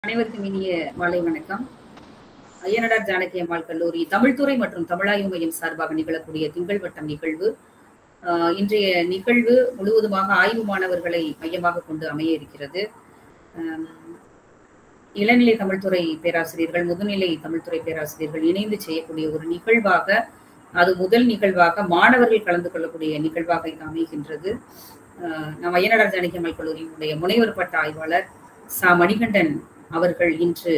அனைவருக்கும் இனிய மாலை வணக்கம் ஐயனடார் ஜானகி அம்மாள் கல்லூரி தமிழ்துறை மற்றும் தமிழாய்வு மையம் சார்பாக நிகழக்கூடிய திங்கள் வட்டம் நிகழ்வு ஆஹ் இன்றைய நிகழ்வு முழுவதுமாக ஆய்வு மாணவர்களை மையமாக கொண்டு அமைய இருக்கிறது ஆம், இளநிலை தமிழ்துறை பேராசிரியர்கள் முதுநிலை தமிழ்துறை பேராசிரியர்கள் இணைந்து செய்யக்கூடிய ஒரு நிகழ்வாக அது முதல் நிகழ்வாக மாணவர்கள் கலந்து கொள்ளக்கூடிய நிகழ்வாக இது அமைகின்றது ஆஹ் நம் ஐயனடார் ஜானகி அம்மாள் கல்லூரியினுடைய முனைவர் பட்ட ஆய்வாளர் சா மணிகண்டன் அவர்கள் இன்று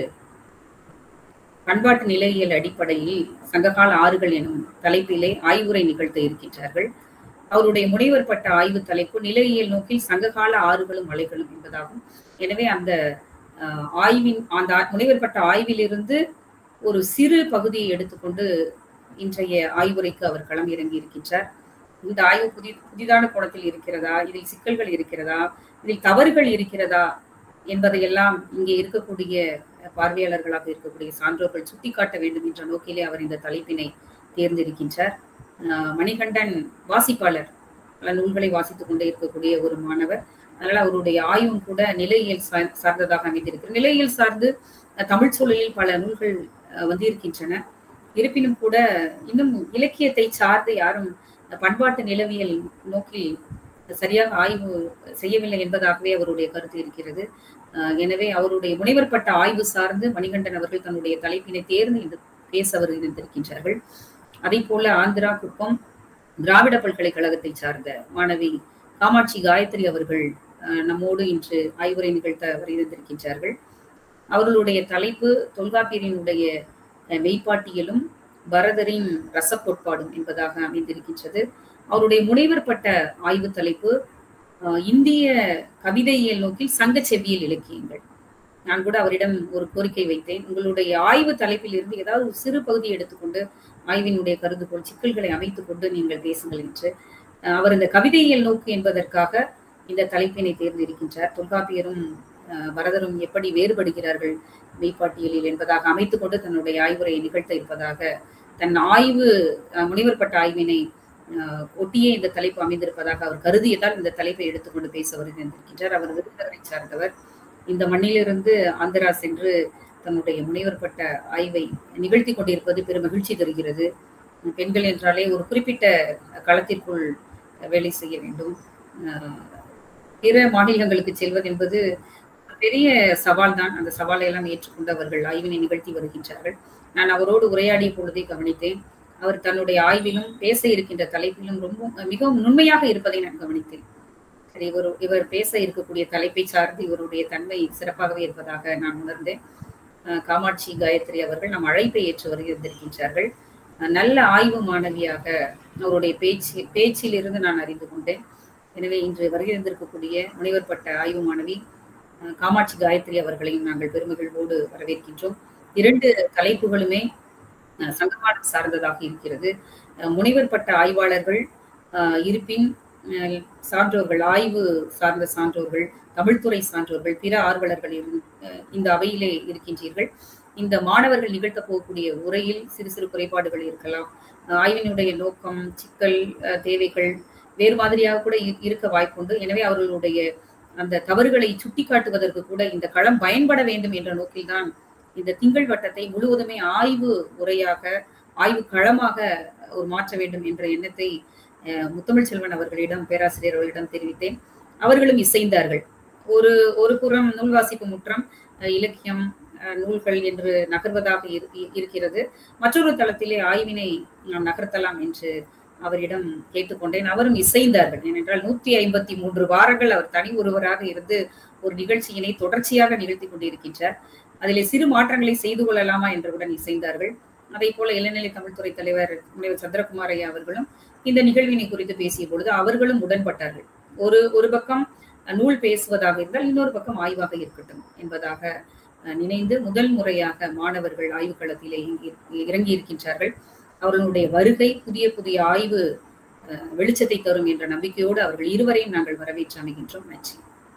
பண்பாட்டு நிலையியல் அடிப்படையில் சங்ககால ஆறுகள் எனும் தலைப்பிலே ஆய்வுரை நிகழ்த்த இருக்கின்றார்கள் அவருடைய முனைவர் பட்ட ஆய்வு தலைப்பு நிலையியல் நோக்கில் சங்ககால ஆறுகளும் மலைகளும் என்பதாகும் எனவே அந்த ஆஹ், ஆய்வின் அந்த ஆ- முனைவர் பட்ட ஆய்விலிருந்து ஒரு சிறு பகுதியை எடுத்துக்கொண்டு இன்றைய ஆய்வுரைக்கு அவர் களம் இறங்கி இருக்கின்றார் இந்த ஆய்வு புதி புதிதான கோணத்தில் இருக்கிறதா இதில் சிக்கல்கள் இருக்கிறதா இதில் தவறுகள் இருக்கிறதா என்பதையெல்லாம் இங்கே இருக்கக்கூடிய பார்வையாளர்களாக இருக்கக்கூடிய சான்றோர்கள் சுட்டிக்காட்ட வேண்டும் என்ற நோக்கிலே அவர் இந்த தலைப்பினை தேர்ந்தெடுக்கின்றார் ஆஹ் மணிகண்டன் வாசிப்பாளர் பல நூல்களை வாசித்துக் கொண்டே இருக்கக்கூடிய ஒரு மாணவர் அதனால அவருடைய ஆய்வும் கூட நிலையியல் சார்- சார்ந்ததாக அமைந்திருக்கிறது நிலையியல் சார்ந்து அஹ், தமிழ் சூழலில் பல நூல்கள் அஹ், வந்திருக்கின்றன இருப்பினும் கூட இன்னும் இலக்கியத்தை சார்ந்து யாரும் பண்பாட்டு நிலவியல் நோக்கில் சரியாக ஆய்வு செய்யவில்லை என்பதாகவே அவருடைய கருத்து இருக்கிறது அஹ் எனவே அவருடைய முனைவர் பட்ட ஆய்வு சார்ந்து மணிகண்டன் அவர்கள் தன்னுடைய தலைப்பினை தேர்ந்து இந்த பேச வருகின்றிருக்கின்றார்கள் அதே போல ஆந்திரா குப்பம் திராவிட பல்கலைக்கழகத்தை சார்ந்த மாணவி காமாட்சி காயத்ரி அவர்கள் அஹ், நம்மோடு இன்று ஆய்வுரை நிகழ்த்த வருகின்றிருக்கின்றார்கள் அவர்களுடைய தலைப்பு தொல்காப்பியரினுடைய அஹ், மெய்ப்பாட்டியலும் பரதரின் ரசக்கோட்பாடும் என்பதாக அமைந்திருக்கின்றது அவருடைய முனைவர் பட்ட ஆய்வு தலைப்பு அஹ், இந்திய கவிதையியல் நோக்கில் சங்க செவ்வியல் இலக்கியங்கள் நான் கூட அவரிடம் ஒரு கோரிக்கை வைத்தேன் உங்களுடைய ஆய்வு தலைப்பில் இருந்து ஏதாவது ஒரு சிறு பகுதியை எடுத்துக்கொண்டு ஆய்வினுடைய கருதுகோள் சிக்கல்களை அமைத்துக் கொண்டு நீங்கள் பேசுங்கள் என்று அஹ், அவர் இந்த கவிதையியல் நோக்கு என்பதற்காக இந்த தலைப்பினை தேர்ந்தெடுக்கின்றார் தொல்காப்பியரும் அஹ், பரதரும் எப்படி வேறுபடுகிறார்கள் மெய்ப்பாட்டியலில் என்பதாக அமைத்துக் கொண்டு தன்னுடைய ஆய்வுரையை நிகழ்த்த இருப்பதாக தன் ஆய்வு அஹ், முனைவர் பட்ட ஆய்வினை அஹ், ஒட்டியே இந்த தலைப்பு அமைந்திருப்பதாக அவர் கருதியதால் இந்த தலைப்பை எடுத்துக்கொண்டு பேச வருகின்றார் அவர் விருதுநகரை சார்ந்தவர் இந்த மண்ணிலிருந்து ஆந்திரா சென்று தன்னுடைய முனைவர் பட்ட ஆய்வை நிகழ்த்தி கொண்டிருப்பது பெரும் மகிழ்ச்சி தருகிறது பெண்கள் என்றாலே ஒரு குறிப்பிட்ட களத்திற்குள் வேலை செய்ய வேண்டும் அஹ், பிற மாநிலங்களுக்கு செல்வது என்பது பெரிய சவால் தான் அந்த சவாலை எல்லாம் ஏற்றுக்கொண்டு அவர்கள் ஆய்வினை நிகழ்த்தி வருகின்றார்கள் நான் அவரோடு உரையாடிய பொழுதே கவனித்தேன் அவர் தன்னுடைய ஆய்விலும் பேச இருக்கின்ற தலைப்பிலும் ரொம்ப மிகவும் நுண்மையாக இருப்பதை நான் கவனித்தேன் சரி இவர் இவர் பேச இருக்கக்கூடிய தலைப்பை சார்ந்து இவருடைய தன்மை சிறப்பாகவே இருப்பதாக நான் உணர்ந்தேன் அஹ் காமாட்சி காயத்ரி அவர்கள் நம் அழைப்பை ஏற்று வருகின்றிருக்கின்றார்கள் அஹ் நல்ல ஆய்வு மாணவியாக அவருடைய பேச்சு பேச்சிலிருந்து நான் அறிந்து கொண்டேன் எனவே இன்று வருகின்றிருக்கக்கூடிய முனைவர் பட்ட ஆய்வு மாணவி அஹ் காமாட்சி காயத்ரி அவர்களையும் நாங்கள் பெருமகிழ்வோடு வரவேற்கின்றோம் இரண்டு தலைப்புகளுமே அஹ் சங்கபாடம் சார்ந்ததாக இருக்கிறது அஹ் முனைவர் பட்ட ஆய்வாளர்கள் அஹ் இருப்பின் அஹ் சான்றோர்கள் ஆய்வு சார்ந்த சான்றோர்கள் தமிழ்துறை சான்றோர்கள் பிற ஆர்வலர்கள் இரு- அஹ் இந்த அவையிலே இருக்கின்றீர்கள் இந்த மாணவர்கள் நிகழ்த்த போகக்கூடிய உரையில் சிறு சிறு குறைபாடுகள் இருக்கலாம் அஹ் ஆய்வினுடைய நோக்கம் சிக்கல் அஹ் தேவைகள் வேறு மாதிரியாக கூட இ- இருக்க வாய்ப்புண்டு எனவே அவர்களுடைய அந்த தவறுகளை சுட்டிக்காட்டுவதற்கு கூட இந்த களம் பயன்பட வேண்டும் என்ற நோக்கில்தான் இந்த திங்கள் வட்டத்தை முழுவதுமே ஆய்வு உரையாக ஆய்வு களமாக ஒரு மாற்ற வேண்டும் என்ற எண்ணத்தை அஹ், முத்தமிழ் செல்வன் அவர்களிடம் பேராசிரியர் அவர்களிடம் தெரிவித்தேன் அவர்களும் இசைந்தார்கள் ஒரு ஒரு புறம் நூல் வாசிப்பு முற்றம் அஹ், இலக்கியம் அஹ், நூல்கள் என்று நகர்வதாக இரு- இ- இருக்கிறது மற்றொரு தளத்திலே ஆய்வினை நாம் நகர்த்தலாம் என்று அவரிடம் கேட்டுக்கொண்டேன் அவரும் இசைந்தார்கள் ஏனென்றால் நூத்தி ஐம்பத்தி மூன்று வாரங்கள் அவர் தனி ஒருவராக இருந்து ஒரு நிகழ்ச்சியினை தொடர்ச்சியாக நிகழ்த்தி கொண்டிருக்கின்றார் அதிலே சிறு மாற்றங்களை செய்து கொள்ளலாமா என்றுடன் இசைந்தார்கள் அதே போல இளநிலை தமிழ்துறை தலைவர் முனைவர் சந்திரகுமார் ஐயா அவர்களும் இந்த நிகழ்வினை குறித்து பேசிய பொழுது அவர்களும் உடன்பட்டார்கள் ஒரு ஒரு பக்கம் அஹ், நூல் பேசுவதாக இருந்தால் இன்னொரு பக்கம் ஆய்வாக இருக்கட்டும் என்பதாக அஹ், நினைந்து முதல் முறையாக மாணவர்கள் ஆய்வு களத்திலே இறங்கி- இறங்கி இருக்கின்றார்கள் அவர்களுடைய வருகை புதிய புதிய ஆய்வு அஹ், வெளிச்சத்தை தரும் என்ற நம்பிக்கையோடு அவர்கள் இருவரையும் நாங்கள் வரவேற்று அமைகின்றோம் நன்றி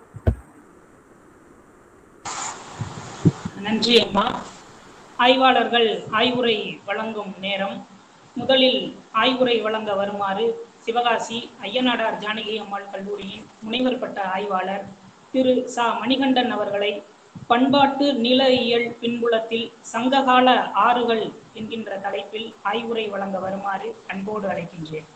நன்றி அம்மா ஆய்வாளர்கள் ஆய்வுரை வழங்கும் நேரம் முதலில் ஆய்வுரை வழங்க வருமாறு சிவகாசி ஐயனாடார் ஜானகி அம்மாள் கல்லூரியின் முனைவர் பட்ட ஆய்வாளர் திரு சா மணிகண்டன் அவர்களை பண்பாட்டு நிலயியல் பின்புலத்தில் சங்ககால ஆறுகள் என்கின்ற தலைப்பில் ஆய்வுரை வழங்க வருமாறு அன்போடு அழைக்கின்றேன்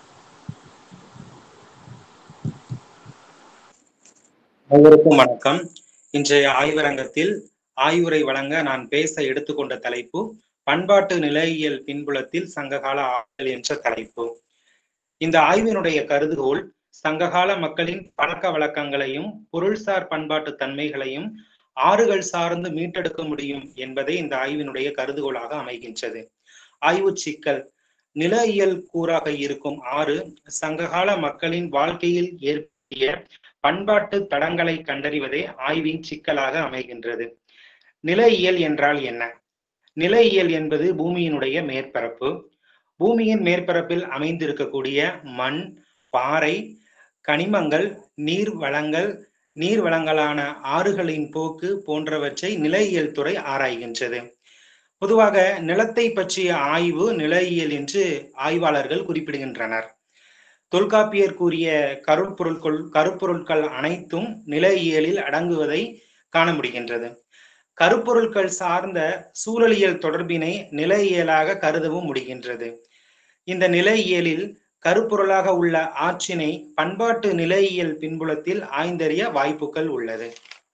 அனைவருக்கும் வணக்கம் இன்றைய ஆய்வரங்கத்தில் ஆய்வுரை வழங்க நான் பேச எடுத்துக்கொண்ட தலைப்பு பண்பாட்டு நிலையியல் பின்புலத்தில் சங்ககால ஆறுகள் என்ற தலைப்பு இந்த ஆய்வினுடைய கருதுகோள் சங்ககால மக்களின் பழக்க வழக்கங்களையும் பொருள்சார் பண்பாட்டு தன்மைகளையும் ஆறுகள் சார்ந்து மீட்டெடுக்க முடியும் என்பதே இந்த ஆய்வினுடைய கருதுகோளாக அமைகின்றது ஆய்வு சிக்கல் நிலயியல் கூறாக இருக்கும் ஆறு சங்ககால மக்களின் வாழ்க்கையில் ஏற்பட்டிய பண்பாட்டு தடங்களை கண்டறிவதே ஆய்வின் சிக்கலாக அமைகின்றது நிலையியல் என்றால் என்ன நிலையியல் என்பது பூமியினுடைய மேற்பரப்பு பூமியின் மேற்பரப்பில் அமைந்திருக்கக்கூடிய மண் பாறை கனிமங்கள் நீர் வளங்கள் நீர் வளங்களான ஆறுகளின் போக்கு போன்றவற்றை நிலையியல் துறை ஆராய்கின்றது பொதுவாக நிலத்தை பற்றிய ஆய்வு நிலையியல் என்று ஆய்வாளர்கள் குறிப்பிடுகின்றனர் தொல்காப்பியர் கூறிய கருப்பொருட்கள் கருப்பொருட்கள் அனைத்தும் நிலையியலில் அடங்குவதை காண முடிகின்றது கருப்பொருட்கள் சார்ந்த சூழலியல் தொடர்பினை நிலையியலாக கருதவும் முடிகின்றது இந்த நிலையியலில் கருப்பொருளாக உள்ள ஆற்றினை பண்பாட்டு நிலையியல் பின்புலத்தில் ஆய்ந்தறிய வாய்ப்புகள் உள்ளது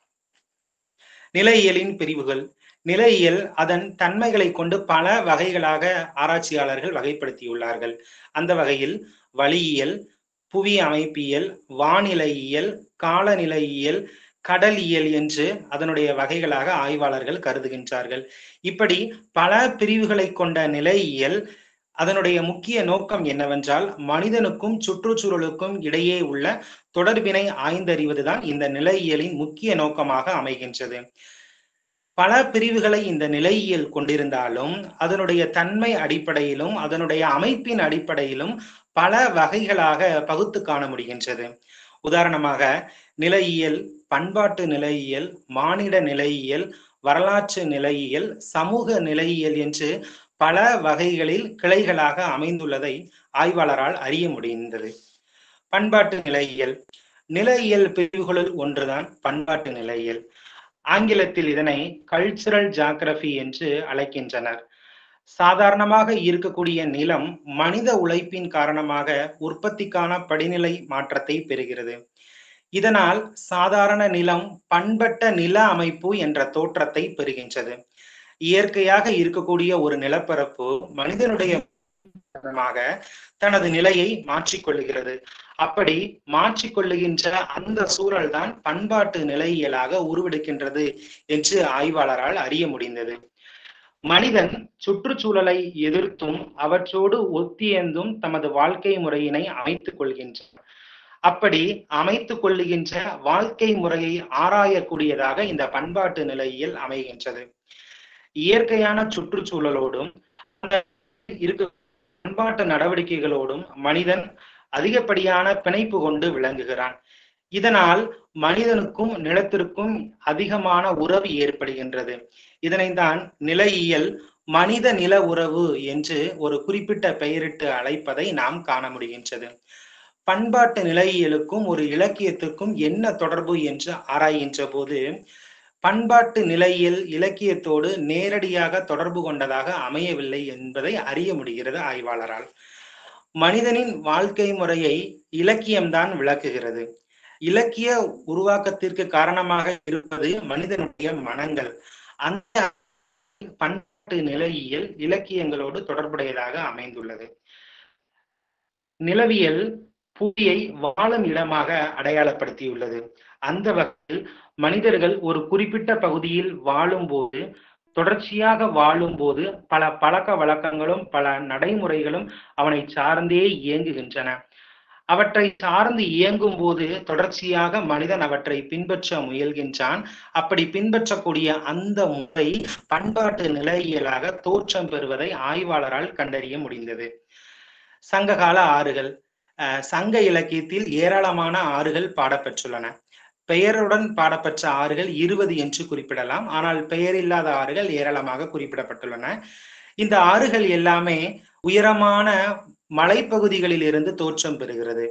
நிலையியலின் பிரிவுகள் நிலையியல் அதன் தன்மைகளை கொண்டு பல வகைகளாக ஆராய்ச்சியாளர்கள் வகைப்படுத்தியுள்ளார்கள் அந்த வகையில் வளியியல் புவி அமைப்பியல் வானிலையியல் காலநிலையியல் கடலியல் என்று அதனுடைய வகைகளாக ஆய்வாளர்கள் கருதுகின்றார்கள் இப்படி பல பிரிவுகளை கொண்ட நிலையியல் அதனுடைய முக்கிய நோக்கம் என்னவென்றால் மனிதனுக்கும் சுற்றுச்சூழலுக்கும் இடையே உள்ள தொடர்பினை ஆய்ந்தறிவதுதான் இந்த நிலையியலின் முக்கிய நோக்கமாக அமைகின்றது பல பிரிவுகளை இந்த நிலையியல் கொண்டிருந்தாலும் அதனுடைய தன்மை அடிப்படையிலும் அதனுடைய அமைப்பின் அடிப்படையிலும் பல வகைகளாக பகுத்து காண முடிகின்றது உதாரணமாக நிலையியல் பண்பாட்டு நிலையியல் மானிட நிலையியல் வரலாற்று நிலையியல் சமூக நிலையியல் என்று பல வகைகளில் கிளைகளாக அமைந்துள்ளதை ஆய்வாளரால் அறிய முடிந்தது பண்பாட்டு நிலையியல் நிலையியல் பிரிவுகளுள் ஒன்றுதான் பண்பாட்டு நிலையியல் ஆங்கிலத்தில் இதனை கல்ச்சுரல் ஜாகிரபி என்று அழைக்கின்றனர் சாதாரணமாக இருக்கக்கூடிய நிலம் மனித உழைப்பின் காரணமாக உற்பத்திக்கான படிநிலை மாற்றத்தை பெறுகிறது இதனால் சாதாரண நிலம் பண்பட்ட நில அமைப்பு என்ற தோற்றத்தை பெறுகின்றது இயற்கையாக இருக்கக்கூடிய ஒரு நிலப்பரப்பு மனிதனுடைய காரணமாக தனது நிலையை மாற்றிக்கொள்ளுகிறது அப்படி மாற்றிக்கொள்ளுகின்ற அந்த சூழல் தான் பண்பாட்டு நிலையியலாக உருவெடுக்கின்றது என்று ஆய்வாளரால் அறிய முடிந்தது மனிதன் சுற்றுச்சூழலை எதிர்த்தும் அவற்றோடு ஒத்தியந்தும் தமது வாழ்க்கை முறையினை அமைத்துக் கொள்கின்றான் அப்படி அமைத்துக் கொள்ளுகின்ற வாழ்க்கை முறையை ஆராயக்கூடியதாக இந்த பண்பாட்டு நிலையில் அமைகின்றது இயற்கையான சுற்றுச்சூழலோடும் இருக்க பண்பாட்டு நடவடிக்கைகளோடும் மனிதன் அதிகப்படியான பிணைப்பு கொண்டு விளங்குகிறான் இதனால் மனிதனுக்கும் நிலத்திற்கும் அதிகமான உறவு ஏற்படுகின்றது இதனை தான் நிலையியல் மனித நில உறவு என்று ஒரு குறிப்பிட்ட பெயரிட்டு அழைப்பதை நாம் காண முடிகின்றது பண்பாட்டு நிலையியலுக்கும் ஒரு இலக்கியத்துக்கும் என்ன தொடர்பு என்று ஆராய்கின்ற போது பண்பாட்டு நிலையில் இலக்கியத்தோடு நேரடியாக தொடர்பு கொண்டதாக அமையவில்லை என்பதை அறிய முடிகிறது ஆய்வாளரால் மனிதனின் வாழ்க்கை முறையை இலக்கியம்தான் விளக்குகிறது இலக்கிய உருவாக்கத்திற்கு காரணமாக இருப்பது மனிதனுடைய மனங்கள் அந்த பண்பாட்டு நிலையியல் இலக்கியங்களோடு தொடர்புடையதாக அமைந்துள்ளது நிலவியல் புவியை வாழும் இடமாக அடையாளப்படுத்தியுள்ளது அந்த வகையில் மனிதர்கள் ஒரு குறிப்பிட்ட பகுதியில் வாழும்போது தொடர்ச்சியாக வாழும்போது பல பழக்க வழக்கங்களும் பல நடைமுறைகளும் அவனை சார்ந்தே இயங்குகின்றன அவற்றை சார்ந்து இயங்கும் போது தொடர்ச்சியாக மனிதன் அவற்றை பின்பற்ற முயல்கின்றான் அப்படி பின்பற்றக்கூடிய அந்த முறை பண்பாட்டு நிலையியலாக தோற்றம் பெறுவதை ஆய்வாளரால் கண்டறிய முடிந்தது சங்ககால ஆறுகள் சங்க இலக்கியத்தில் ஏராளமான ஆறுகள் பாடப்பெற்றுள்ளன பெயருடன் பாடப்பெற்ற ஆறுகள் இருபது என்று குறிப்பிடலாம் ஆனால் பெயர் இல்லாத ஆறுகள் ஏராளமாக குறிப்பிடப்பட்டுள்ளன இந்த ஆறுகள் எல்லாமே உயரமான மலைப்பகுதிகளில் இருந்து தோற்றம் பெறுகிறது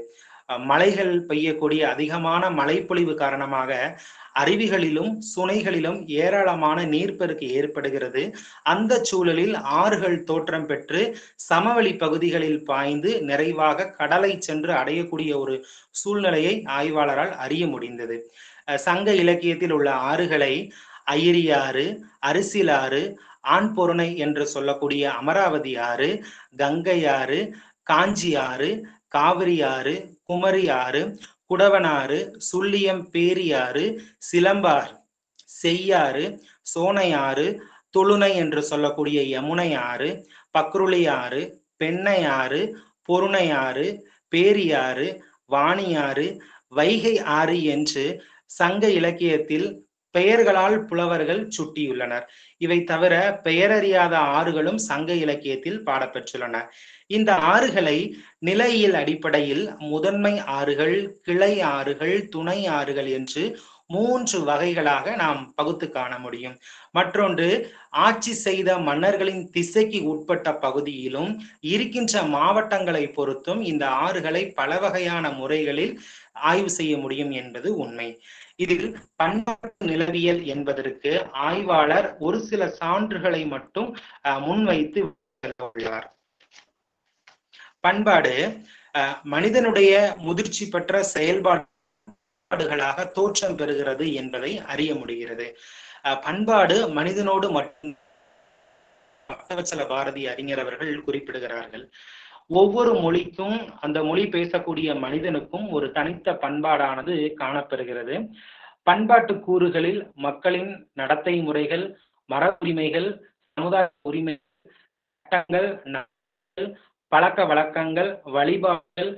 அஹ், மலைகள் பெய்யக்கூடிய அதிகமான மழைப்பொழிவு காரணமாக அருவிகளிலும் சுனைகளிலும் ஏராளமான நீர்ப்பெருக்கு ஏற்படுகிறது அந்த சூழலில் ஆறுகள் தோற்றம் பெற்று சமவெளி பகுதிகளில் பாய்ந்து நிறைவாக கடலை சென்று அடையக்கூடிய ஒரு சூழ்நிலையை ஆய்வாளரால் அறிய முடிந்தது அஹ், சங்க இலக்கியத்தில் உள்ள ஆறுகளை ஐரியாறு அரிசிலாறு ஆண் பொருணை என்று சொல்லக்கூடிய அமராவதி ஆறு கங்கை ஆறு காஞ்சி ஆறு காவிரி ஆறு குமரி ஆறு குடவனாறு சுள்ளியம் பேரியாறு சிலம்பாறு செய்யாறு சோனையாறு துளுனை என்று சொல்லக்கூடிய யமுனை ஆறு பக்ருளி ஆறு பெண்ணையாறு பொருணையாறு பேரியாறு வாணியாறு வைகை ஆறு என்று சங்க இலக்கியத்தில் பெயர்களால் புலவர்கள் சுட்டியுள்ளனர் இவை தவிர பெயரறியாத ஆறுகளும் சங்க இலக்கியத்தில் பாடப்பெற்றுள்ளன இந்த ஆறுகளை நிலையியல் அடிப்படையில் முதன்மை ஆறுகள் கிளை ஆறுகள் துணை ஆறுகள் என்று மூன்று வகைகளாக நாம் பகுத்து காண முடியும் மற்றொன்று ஆட்சி செய்த மன்னர்களின் திசைக்கு உட்பட்ட பகுதியிலும் இருக்கின்ற மாவட்டங்களை பொறுத்தும் இந்த ஆறுகளை பல வகையான முறைகளில் ஆய்வு செய்ய முடியும் என்பது உண்மை இதில் பண்பாட்டு நிலவியல் என்பதற்கு ஆய்வாளர் ஒரு சில சான்றுகளை மட்டும் அஹ், முன்வைத்து உள்ளார் பண்பாடு அஹ், மனிதனுடைய முதிர்ச்சி பெற்ற செயல்பாடுகளாக தோற்றம் பெறுகிறது என்பதை அறிய முடிகிறது அஹ், பண்பாடு மனிதனோடு மட்டும் பக்தவத்சல பாரதி அறிஞர் அவர்கள் குறிப்பிடுகிறார்கள் ஒவ்வொரு மொழிக்கும் அந்த மொழி பேசக்கூடிய மனிதனுக்கும் ஒரு தனித்த பண்பாடானது காணப்பெறுகிறது பண்பாட்டு கூறுகளில் மக்களின் நடத்தை முறைகள் மர உரிமைகள் சமுதாய உரிமை சட்டங்கள் நடைமுறைகள், பழக்க வழக்கங்கள் வழிபாடுகள்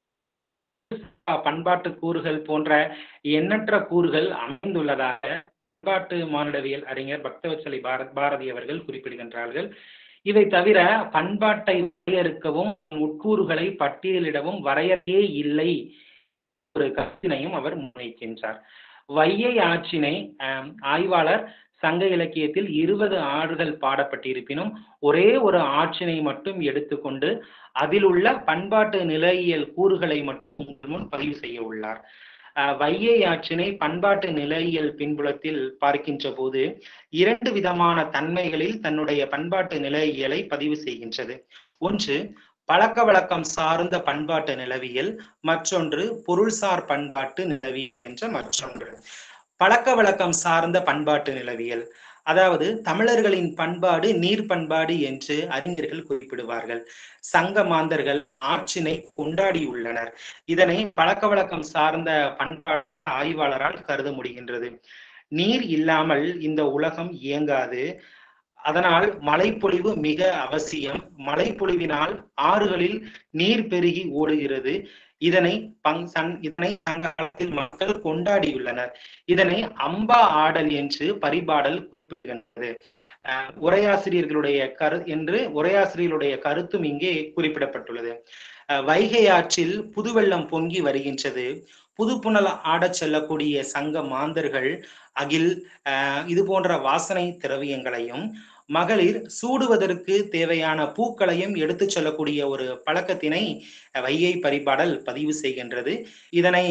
பண்பாட்டு கூறுகள் போன்ற எண்ணற்ற கூறுகள் அமைந்துள்ளதாக பண்பாட்டு மானுடவியல் அறிஞர் பக்தவத்சலி பாரத் பாரதி அவர்கள் குறிப்பிடுகின்றார்கள் இவை தவிர பண்பாட்டை வரையறுக்கவும் உட்கூறுகளை பட்டியலிடவும் வரையறையே இல்லை ஒரு கருத்தினையும் அவர் முன்வைக்கின்றார் வையை ஆற்றினை ஆம், ஆய்வாளர் சங்க இலக்கியத்தில் இருபது ஆறுகள் பாடப்பட்டிருப்பினும் ஒரே ஒரு ஆற்றினை மட்டும் எடுத்துக்கொண்டு அதில் உள்ள பண்பாட்டு நிலையியல் கூறுகளை மட்டும் உங்கள் முன் பதிவு செய்ய உள்ளார் அஹ், வையை ஆற்றினை பண்பாட்டு நிலையியல் பின்புலத்தில் பார்க்கின்ற போது இரண்டு விதமான தன்மைகளில் தன்னுடைய பண்பாட்டு நிலையியலை பதிவு செய்கின்றது ஒன்று பழக்க வழக்கம் சார்ந்த பண்பாட்டு நிலவியல் மற்றொன்று பொருள்சார் பண்பாட்டு நிலவியல் என்ற மற்றொன்று பழக்க வழக்கம் சார்ந்த பண்பாட்டு நிலவியல் அதாவது தமிழர்களின் பண்பாடு நீர் பண்பாடு என்று அறிஞர்கள் குறிப்பிடுவார்கள் சங்க மாந்தர்கள் ஆற்றினை கொண்டாடியுள்ளனர் இதனை பழக்க வழக்கம் சார்ந்த பண்பாட்டு ஆய்வாளரால் கருத முடிகின்றது நீர் இல்லாமல் இந்த உலகம் இயங்காது அதனால் மழைப்பொழிவு மிக அவசியம் மழைப்பொழிவினால் ஆறுகளில் நீர் பெருகி ஓடுகிறது இதனை பங் சங் இதனை சங்க காலத்தில் மக்கள் கொண்டாடியுள்ளனர் இதனை அம்பா ஆடல் என்று பரிபாடல் குறிப்பிடுகின்றது அஹ் உரையாசிரியர்களுடைய கரு என்று உரையாசிரியர்களுடைய கருத்தும் இங்கே குறிப்பிடப்பட்டுள்ளது அஹ் வைகை ஆற்றில் புதுவெள்ளம் பொங்கி வருகின்றது புதுப்புணல் ஆடச் செல்லக்கூடிய சங்க மாந்தர்கள் அகில் அஹ் இது போன்ற வாசனை திரவியங்களையும் மகளிர் சூடுவதற்கு தேவையான பூக்களையும் எடுத்துச் செல்லக்கூடிய ஒரு பழக்கத்தினை வையை பரிபாடல் பதிவு செய்கின்றது இதனை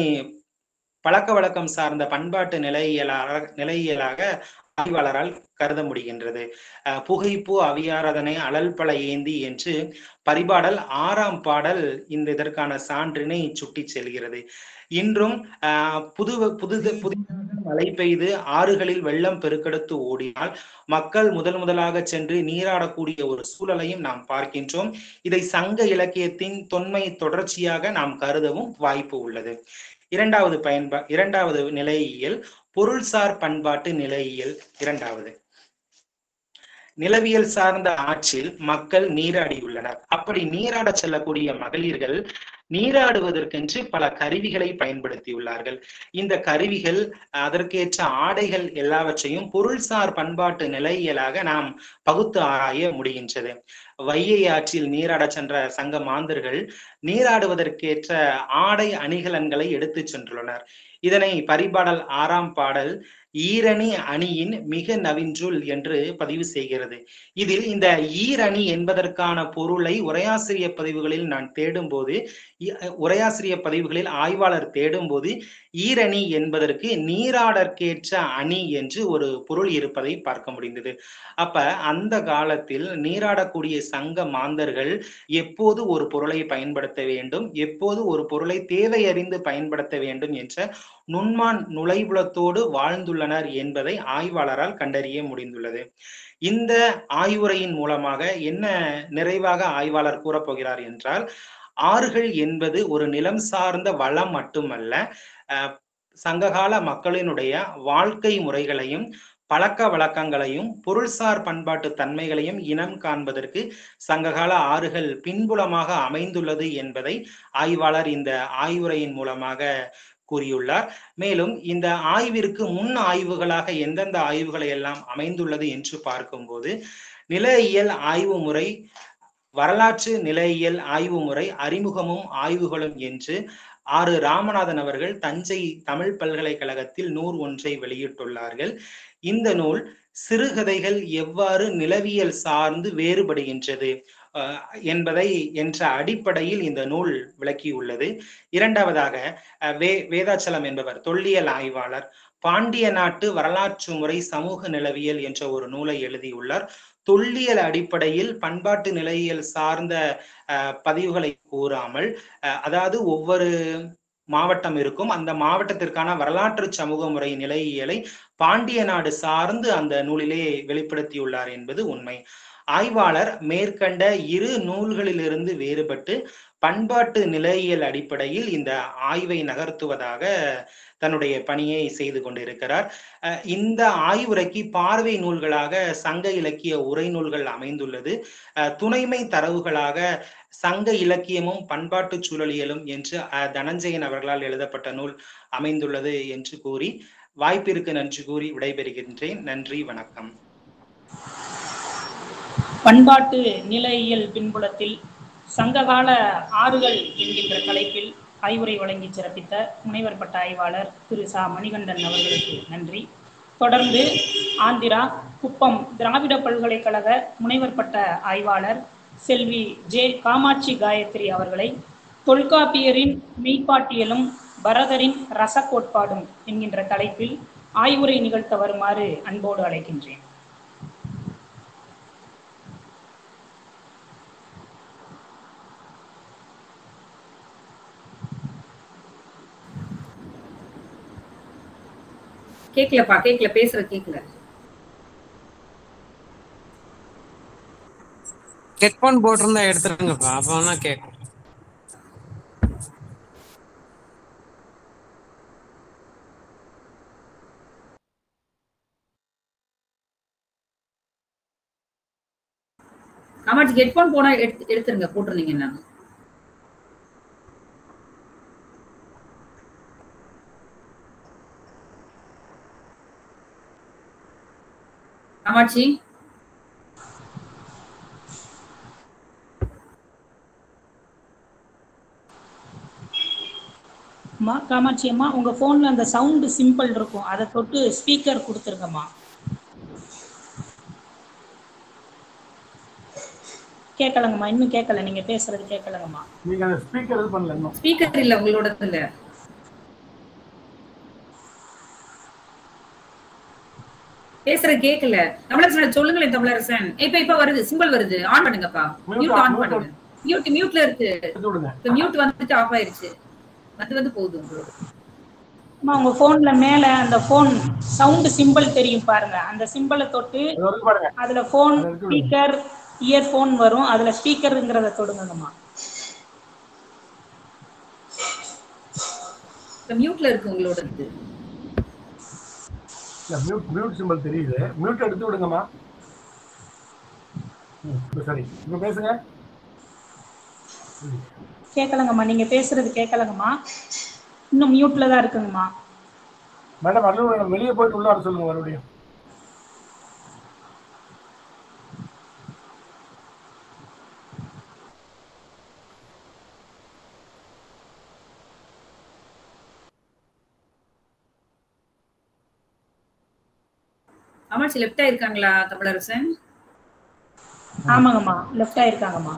பழக்க வழக்கம் சார்ந்த பண்பாட்டு நிலையியலாக நிலையியலாக ஆய்வாளரால் கருத முடிகின்றது அஹ் புகைப்பூ அவியாரதனை அழல் பல ஏந்தி என்று பரிபாடல் ஆறாம் பாடல் இந்த இதற்கான சான்றினை சுட்டி செல்கிறது இன்றும் ஆஹ் புது புது புதிதாக மழை பெய்து ஆறுகளில் வெள்ளம் பெருக்கெடுத்து ஓடினால் மக்கள் முதல் முதலாக சென்று நீராடக்கூடிய ஒரு சூழலையும் நாம் பார்க்கின்றோம் இதை சங்க இலக்கியத்தின் தொன்மை தொடர்ச்சியாக நாம் கருதவும் வாய்ப்பு உள்ளது இரண்டாவது பயன்பா இரண்டாவது நிலையியல் பொருள்சார் பண்பாட்டு நிலையியல் இரண்டாவது நிலவியல் சார்ந்த ஆற்றில் மக்கள் நீராடியுள்ளனர் அப்படி நீராட செல்லக்கூடிய மகளிர்கள் நீராடுவதற்கென்று பல கருவிகளை பயன்படுத்தியுள்ளார்கள் இந்த கருவிகள் அதற்கேற்ற ஆடைகள் எல்லாவற்றையும் பொருள்சார் பண்பாட்டு நிலையியலாக நாம் பகுத்து ஆராய முடிகின்றது வையை ஆற்றில் நீராட சென்ற சங்க மாந்தர்கள் நீராடுவதற்கேற்ற ஆடை அணிகலன்களை எடுத்துச் சென்றுள்ளனர் இதனை பரிபாடல் ஆறாம் பாடல் ஈரணி அணியின் மிக நவின்றொல் என்று பதிவு செய்கிறது இதில் இந்த ஈரணி என்பதற்கான பொருளை உரையாசிரிய பதிவுகளில் நான் தேடும்போது இ- உரையாசிரிய பதிவுகளில் ஆய்வாளர் தேடும்போது ஈரணி என்பதற்கு நீராடற்கேற்ற அணி என்று ஒரு பொருள் இருப்பதை பார்க்க முடிந்தது அப்ப அந்த காலத்தில் நீராடக்கூடிய சங்க மாந்தர்கள் எப்போது ஒரு பொருளை பயன்படுத்த வேண்டும் எப்போது ஒரு பொருளை தேவையறிந்து பயன்படுத்த வேண்டும் என்ற நுண்மான் நுழைவுலத்தோடு வாழ்ந்துள்ளனர் என்பதை ஆய்வாளரால் கண்டறிய முடிந்துள்ளது இந்த ஆய்வுரையின் மூலமாக என்ன நிறைவாக ஆய்வாளர் கூறப்போகிறார் என்றால் ஆறுகள் என்பது ஒரு நிலம் சார்ந்த வளம் மட்டுமல்ல அஹ், சங்ககால மக்களினுடைய வாழ்க்கை முறைகளையும் பழக்க வழக்கங்களையும் பொருள்சார் பண்பாட்டு தன்மைகளையும் இனம் காண்பதற்கு சங்ககால ஆறுகள் பின்புலமாக அமைந்துள்ளது என்பதை ஆய்வாளர் இந்த ஆய்வுரையின் மூலமாக கூறியுள்ளார் மேலும் இந்த ஆய்விற்கு முன் ஆய்வுகளாக எந்தெந்த ஆய்வுகளை எல்லாம் அமைந்துள்ளது என்று பார்க்கும்போது நிலையியல் ஆய்வு முறை வரலாற்று நிலையியல் ஆய்வு முறை அறிமுகமும் ஆய்வுகளும் என்று ஆறு ராமநாதன் அவர்கள் தஞ்சை தமிழ் பல்கலைக்கழகத்தில் நூல் ஒன்றை வெளியிட்டுள்ளார்கள் இந்த நூல் சிறுகதைகள் எவ்வாறு நிலவியல் சார்ந்து வேறுபடுகின்றது அஹ், என்பதை என்ற அடிப்படையில் இந்த நூல் விளக்கியுள்ளது இரண்டாவதாக அஹ், வே வேதாச்சலம் என்பவர் தொல்லியல் ஆய்வாளர் பாண்டிய நாட்டு வரலாற்று முறை சமூக நிலவியல் என்ற ஒரு நூலை எழுதியுள்ளார் தொல்லியல் அடிப்படையில் பண்பாட்டு நிலையியல் சார்ந்த அஹ், பதிவுகளை கூறாமல் அஹ், அதாவது ஒவ்வொரு மாவட்டம் இருக்கும் அந்த மாவட்டத்திற்கான வரலாற்று சமூக முறை நிலையியலை பாண்டிய நாடு சார்ந்து அந்த நூலிலே வெளிப்படுத்தியுள்ளார் என்பது உண்மை ஆய்வாளர் மேற்கண்ட இரு நூல்களிலிருந்து வேறுபட்டு பண்பாட்டு நிலையியல் அடிப்படையில் இந்த ஆய்வை நகர்த்துவதாக தன்னுடைய பணியை செய்து கொண்டிருக்கிறார் அஹ் இந்த ஆய்வுரைக்கு பார்வை நூல்களாக சங்க இலக்கிய உரை நூல்கள் அமைந்துள்ளது அஹ் துணைமை தரவுகளாக சங்க இலக்கியமும் பண்பாட்டு சூழலியலும் என்று அஹ், தனஞ்சயன் அவர்களால் எழுதப்பட்ட நூல் அமைந்துள்ளது என்று கூறி வாய்ப்பிற்கு நன்றி கூறி விடைபெறுகின்றேன் நன்றி வணக்கம் பண்பாட்டு நிலையியல் பின்புலத்தில் சங்ககால ஆறுகள் என்கின்ற தலைப்பில் ஆய்வுரை வழங்கி சிறப்பித்த முனைவர் பட்ட ஆய்வாளர் திரு சா மணிகண்டன் அவர்களுக்கு நன்றி தொடர்ந்து ஆந்திரா குப்பம் திராவிட பல்கலைக்கழக முனைவர் பட்ட ஆய்வாளர் செல்வி ஜே காமாட்சி காயத்ரி அவர்களை தொல்காப்பியரின் மெய்ப்பாட்டியலும் பரதரின் ரச கோட்பாடும் என்கின்ற தலைப்பில் ஆய்வுரை நிகழ்த்த வருமாறு அன்போடு அழைக்கின்றேன் கேக்கலப்பா கேக்கல பேசுற கேக்கல ஹெட்போன் போட்டிருந்தா எடுத்துருங்கப்பா அப்போ வேணா கேட்கும் காமாட்சி ஹெட்போன் போனா எடுத்து எடுத்துருங்க போட்டிருந்தீங்கன்னா காமாட்சி அம்மா காமாட்சி அம்மா உங்க போன்ல அந்த சவுண்டு சிம்பிள் இருக்கும் அதை தொட்டு ஸ்பீக்கர் கொடுத்துருங்கம்மா கேட்கலங்கம்மா இன்னும் கேட்கல நீங்க பேசுறது கேட்கலங்கம்மா நீங்க அந்த ஸ்பீக்கர் இது பண்ணல இன்னும் ஸ்பீக்கர் இல்ல உங்களோட இல்ல பேசுற கேக்கல தமிழரசன் சொல்லுங்களேன் தமிழரசன் இப்ப இப்ப வருது சிம்பிள் வருது ஆன் பண்ணுங்கப்பா Mute மியூட் ஆன் mute பண்ணுங்க மியூட் மியூட்ல இருக்கு எடுத்து விடுங்க இப்ப மியூட் வந்துட்டு ஆஃப் ஆயிருச்சு வந்து வந்து போகுது உங்களோட அம்மா உங்க போன்ல மேல அந்த போன் சவுண்டு சிம்பிள் தெரியும் பாருங்க அந்த சிம்பிளை தொட்டு அது வரைக்கும் பாருங்க அதுல போன் அதை எடுத்து விடுங்க. ஸ்பீக்கர் இயர்போன் வரும் அதுல ஸ்பீக்கருங்கிறத தொடுங்கம்மா இப்ப மியூட்ல இருக்கு உங்களோட இது இல்ல மியூட் மியூட் சிம்பிள் தெரியுது மியூட் எடுத்து விடுங்கம்மா ம், இப்ப சரி இப்ப பேசுங்க கேட்கலங்கம்மா நீங்க பேசுறது கேட்கலங்கம்மா இன்னும் மியூட்ல தான் இருக்குங்கம்மா மேடம் மறுபடியும் வெளியே போயிட்டு உள்ள வர சொல்லுங்க மறுபடியும் காமாட்சி லெஃப்டா இருக்காங்களா தமிழரசன் ஆமாங்கம்மா லெஃப்டா இருக்காங்கம்மா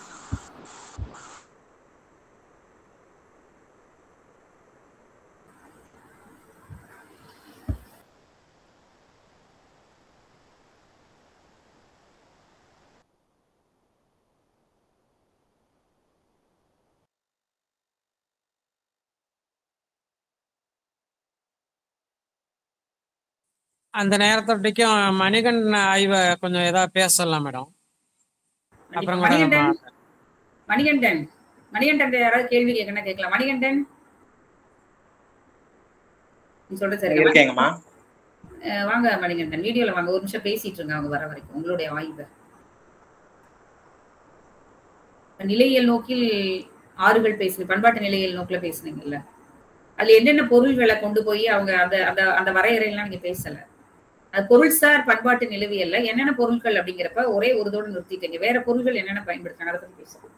அந்த நேரத்தொட்டிக்கும் மணிகண்டன் ஆய்வை கொஞ்சம் ஏதாவது பேசலாம் மேடம் அப்புறம் கூட மணிகண்டன் நம்ம மணிகண்டன் மணிகண்டன் யாராவது கேள்வி கேட்கணும் கேட்கலாம் மணிகண்டன் நீ சொல்றது சரி இருக்கேங்கம்மா வாங்க மணிகண்டன் வீடியோல வாங்க ஒரு நிமிஷம் பேசிட்டு இருங்க அவங்க வர வரைக்கும் உங்களுடைய ஆய்வு நிலையியல் நோக்கில் ஆறுகள் பேசு பண்பாட்டு நிலையியல் நோக்கில பேசுனீங்கல்ல அதுல என்னென்ன பொருள்களை கொண்டு போய் அவங்க அந்த அந்த அந்த வரையறையெல்லாம் நீங்க பேசல அது பொருள்சார் பண்பாட்டு நிலவியல்ல என்னென்ன பொருட்கள் அப்படிங்கிறப்ப ஒரே ஒரு இதோட நிறுத்திட்டீங்க வேற பொருள்கள் என்னென்ன பயன்படுத்தாங்க அதை பத்தி பேசலாம்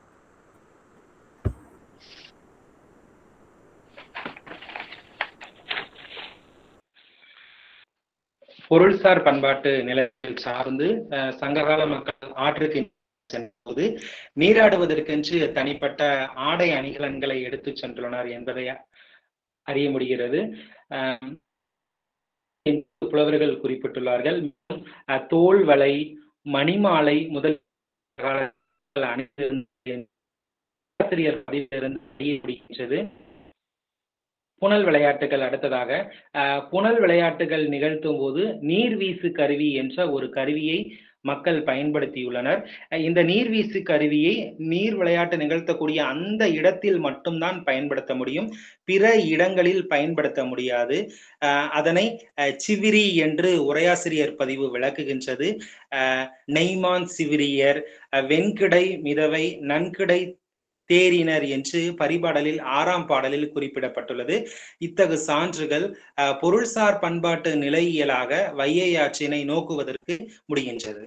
பொருள்சார் பண்பாட்டு நிலையில் சார்ந்து அஹ், சங்ககால மக்கள் ஆற்றுக்கு சென்றபோது நீராடுவதற்கென்று தனிப்பட்ட ஆடை அணிகலன்களை எடுத்து சென்றுள்ளனர் என்பதை அறிய முடிகிறது அஹ், புலவர்கள் குறிப்பிட்டுள்ளார்கள் மேலும், அஹ், தோல் வலை மணிமாலை முதல் காலத்தில் அணிந்திருந்த ஆசிரியர் பதிவிலிருந்து அறிய முடிகின்றது புனல் விளையாட்டுகள் அடுத்ததாக அஹ், புனல் விளையாட்டுகள் நிகழ்த்தும் போது நீர்வீசு கருவி என்ற ஒரு கருவியை மக்கள் பயன்படுத்தியுள்ளனர் அஹ், இந்த நீர்வீசு கருவியை நீர் விளையாட்டு நிகழ்த்தக்கூடிய அந்த இடத்தில் மட்டும்தான் பயன்படுத்த முடியும் பிற இடங்களில் பயன்படுத்த முடியாது அஹ், அதனை அஹ், சிவிரி என்று உரையாசிரியர் பதிவு விளக்குகின்றது அஹ், நெய்மான் சிவிரியர் அஹ், வெண்கிடை மிதவை நன்கிடை தேரினர் என்று பரிபாடலில் ஆறாம் பாடலில் குறிப்பிடப்பட்டுள்ளது இத்தகு சான்றுகள் அஹ், பொருள்சார் பண்பாட்டு நிலையியலாக வையையாற்றினை நோக்குவதற்கு முடிகின்றது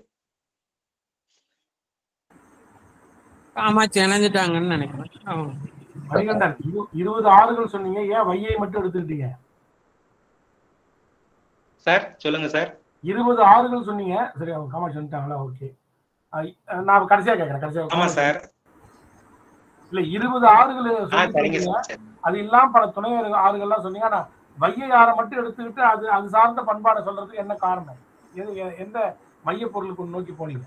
காமாட்சி இணைஞ்சிட்டாங்கன்னு நினைக்கிறேன் ஆமா. மணிகண்டன் இரு- இருபது ஆறுகள் சொன்னீங்க ஏன் வையை மட்டும் எடுத்துக்கிட்டீங்க சார் சொல்லுங்க சார் இருபது ஆறுகள் சொன்னீங்க சரி அவங்க காமாட்சி வந்துட்டாங்களா ஓகே நான் கடைசியா கேட்கறேன் கடைசியா ஆமா சார் இல்ல இருபது ஆறுகள் ஆ சரிங்க சொல்லிருக்கீங்க. சார் சரி. அது இல்லாம பல துணை ஆறுகள்லாம் சொன்னீங்க ஆனா வையை ஆறை மட்டும் எடுத்துக்கிட்டு அது அது சார்ந்த பண்பாடை சொல்றதுக்கு என்ன காரணம் எது எ- எந்த மைய பொருளுக்கு நோக்கி போனீங்க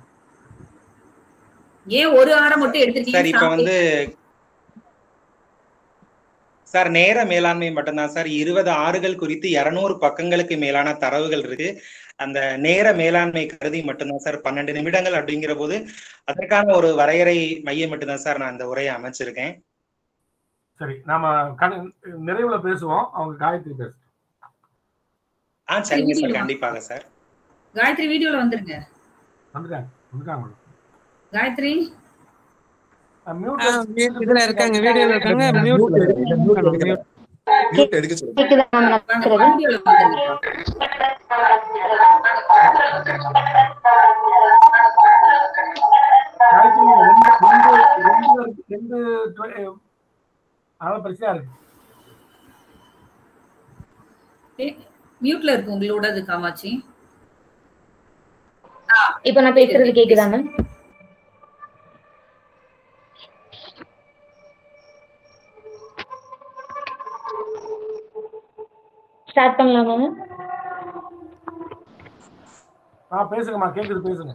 ஏன் ஒரு ஆரம் மட்டும் சார் எடுத்திருக்கீங்க இப்ப வந்து சார் நேர மேலாண்மை மட்டும்தான் சார் இருபது ஆறுகள் குறித்து இருநூறு பக்கங்களுக்கு மேலான தரவுகள் இருக்கு அந்த நேர மேலாண்மை கருதி மட்டும்தான் சார் பன்னெண்டு நிமிடங்கள் அப்படிங்கிற போது அதற்கான ஒரு வரையறை மையம் மட்டும்தான் சார் நான் இந்த உரையை அமைச்சிருக்கேன் சரி நாம கண- நிறைவுல பேசுவோம் அவங்க காயத்ரி பேசு ஆ சரிங்க சார் கண்டிப்பாக சார் காயத்ரி வீடியோல வந்துருங்க வந்துட்டாங்க வந்துட்டாங்க காயத்ரி ஆ, mute இதுல இருக்காங்க வீடியோல இருக்காங்க மியூட் மியூட் எடுக்க சொல்லுங்க கேக்குதா மேம் நான் வாங்க பேசுறது வீடியோல வந்துருங்க காயத்ரி நீங்க ரெண்டு ரெண்டு ரெண்டு ரெண்டு டு- அதனால பிரச்சனையா இருக்கு மியூட்ல இருக்கு உங்களோடது காமாட்சி இப்ப நான் பேசுறது கேக்குதா மேம் ஸ்டார்ட் பண்ணலாமா மேம் ஆ பேசுங்கம்மா கேக்குது பேசுங்க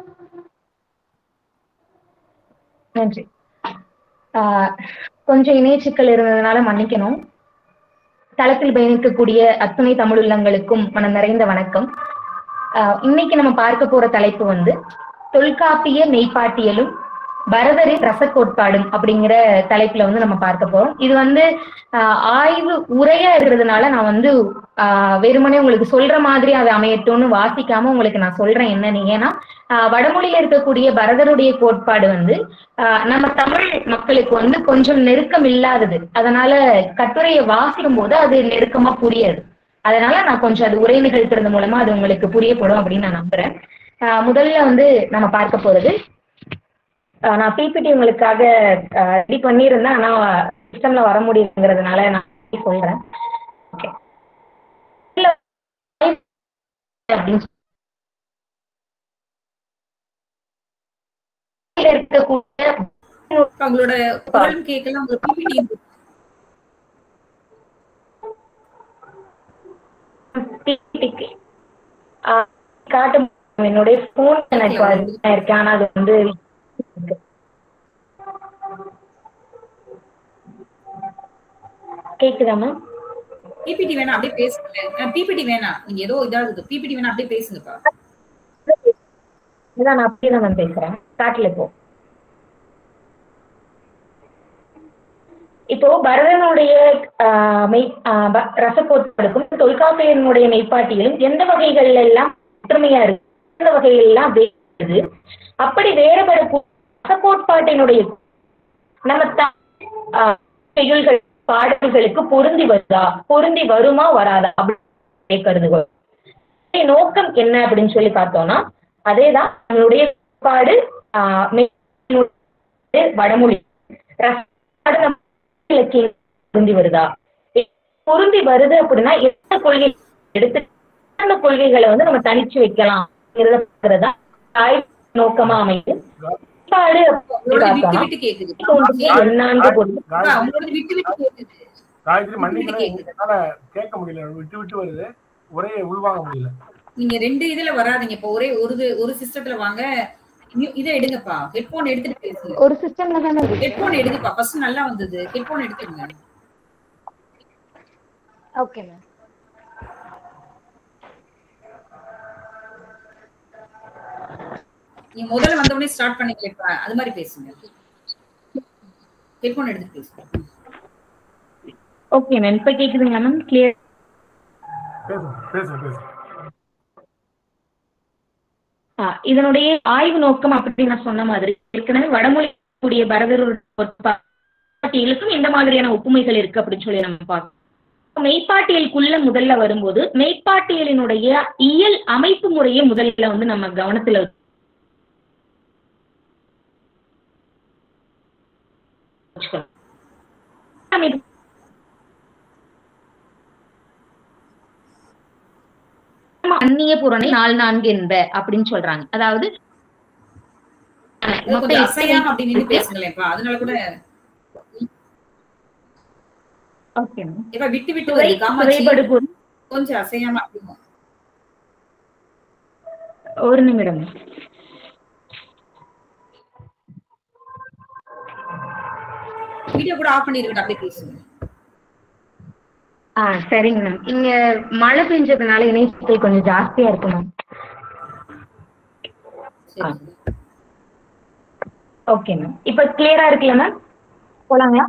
நன்றி ஆஹ் கொஞ்சம் இணையச்சிக்கல் இருந்ததுனால மன்னிக்கணும் தளத்தில் பயணிக்கக்கூடிய அத்துணை தமிழ் உள்ளங்களுக்கும் மனம் நிறைந்த வணக்கம் ஆஹ் இன்னைக்கு நம்ம பார்க்க போற தலைப்பு வந்து தொல்காப்பிய மெய்ப்பாட்டியலும் பரதரின் ரசக்கோட்பாடும் அப்படிங்கிற தலைப்புல வந்து நம்ம பார்க்க போறோம் இது வந்து ஆஹ் ஆய்வு உரையா இருக்கிறதுனால நான் வந்து ஆஹ் வெறுமனே உங்களுக்கு சொல்ற மாதிரி அதை அமையட்டும்னு வாசிக்காம உங்களுக்கு நான் சொல்றேன் என்னன்னு ஏன்னா ஆஹ் வடமொழியில இருக்கக்கூடிய பரதருடைய கோட்பாடு வந்து ஆஹ் நம்ம தமிழ் மக்களுக்கு வந்து கொஞ்சம் நெருக்கம் இல்லாதது அதனால கட்டுரையை வாசிக்கும் போது அது நெருக்கமா புரியாது அதனால நான் கொஞ்சம் அது உரை நிகழ்த்துறது மூலமா அது உங்களுக்கு புரியப்படும் அப்படின்னு நான் நம்புறேன் ஆஹ் முதல்ல வந்து நம்ம பார்க்க போறது ஆஹ் நான் பிபிடி உங்களுக்காக ரெடி பண்ணியிருந்தேன் ஆனா சிஸ்டம்ல வர முடியுங்கிறதுனால நான் சொல்றேன் ஓகே அப்படின்னு இருக்கக்கூடிய இப்ப உங்களோட குரலும் கேட்கல உங்க பிபிடி டிக்கு காட்ட முடியும். என்னுடைய போன் எனக்கு அதிகமா இருக்கு ஆனா அது வந்து கேக்குதா மேம் பிபிடி வேணா அப்படியே பேசுங்க பிபிடி வேணாம் நீங்க ஏதோ இதாகுது பிபிடி வேணா அப்படியே பேசுங்கப்பா இதான் நான் அப்படியே தான் மேம் பேசுறேன் காட்டல இப்போ இப்போ பரதனுடைய ஆஹ், மெய் ஆஹ், ப- ரசக்கோட்பாடுக்கும் தொல்காப்பியனுடைய மெய்ப்பாட்டியிலும் எந்த வகைகள் எல்லாம் ஒற்றுமையா இருக்கு எந்த வகைகள் எல்லாம் வேறுபடுது அப்படி வேறுபடும் ரசக்கோட்பாட்டினுடைய நம்ம த- ஆஹ், செய்யுள்கள் பாடல்களுக்கு பொருந்தி வருதா பொருந்தி வருமா வராதா அப்படின்னு கருதுகோள் இதனுடைய நோக்கம் என்ன அப்படின்னு சொல்லி பார்த்தோம்னா அதேதான் நம்மளுடைய பாடு வடமொழி ரசப்பாடு நம்ம இலக்கியம் பொருந்தி வருதா பொருந்தி வருது அப்படின்னா எந்த கொள்கை எடுத்து அந்த கொள்கைகளை வந்து நம்ம தனிச்சு வைக்கலாம் ஆய்வு நோக்கமா அமைது பாடு உங்களோட விட்டு பார்த்தோம்னா விட்டு கேக்குது தோன்றிய எண்ணாண்டு பொருள் அப்பா, உங்களோட விட்டு விட்டு கேக்குது காயத்ரி மன்னிக்கிறேன் என்னால கேட்க முடியல விட்டு விட்டு வருது ஒரே உள்வாங்க முடியல நீங்க ரெண்டு இதுல வராதீங்க இப்ப ஒரே ஒரு இது- ஒரு சிஸ்டத்துல வாங்க மியூ- இதை எடுங்கப்பா ஹெட்போன் எடுத்துட்டு பேசுங்க ஒரு சிஸ்டம்ல தானே இருக்கு. ஹெட்போன் எடுங்கப்பா ஃபர்ஸ்ட் நல்லா வந்தது ஹெட்போன் எடுத்துங்க ஓகே மேம் நீங்க முதல்ல வந்த உடனே ஸ்டார்ட் பண்ணீங்களேப்பா அது மாதிரி பேசுங்க ஹெட்போன் எடுத்துட்டு பேசுங்க ஓகே மேம் இப்ப கேக்குதுங்களா மேம் கிளியர் பேசுங்க பேசுங்க பேசுங்க இதனுடைய ஆய்வு நோக்கம் அப்படி நான் சொன்ன மாதிரி ஏற்கனவே வடமொழி கூடிய பரதர்களுக்கும் இந்த மாதிரியான ஒப்புமைகள் இருக்கு அப்படின்னு சொல்லி நம்ம பார்க்கணும் மெய்ப்பாட்டியலுக்குள்ள முதல்ல வரும்போது மெய்ப்பாட்டியலினுடைய இயல் அமைப்பு முறையை முதல்ல வந்து நம்ம கவனத்துல வச்சுக்கணும். அமைப்பு அந்நிய புறணை நாலு நான்கு என்ப அப்படின்னு சொல்றாங்க அதாவது இது கொஞ்சம் அசையாம அப்படி நின்னு பேசுங்களேன்ப்பா அதனால கூட ஓகே இப்ப விட்டு விட்டு வருது காமாட்சி சுவைபடு பொருள் கொஞ்சம் அசையாம அப்படி ஒரு நிமிடம் வீடியோ கூட ஆஃப் பண்ணிருக்கட்டும் அப்படியே பேசுங்க ஆ சரிங்க மேம் இங்க மழை பெஞ்சதுனால இணைப்புகள் கொஞ்சம் ஜாஸ்தியா இருக்கு மேம் சரி ஓகே மேம் இப்போ கிளியரா இருக்குல்ல மேம் போலாங்களா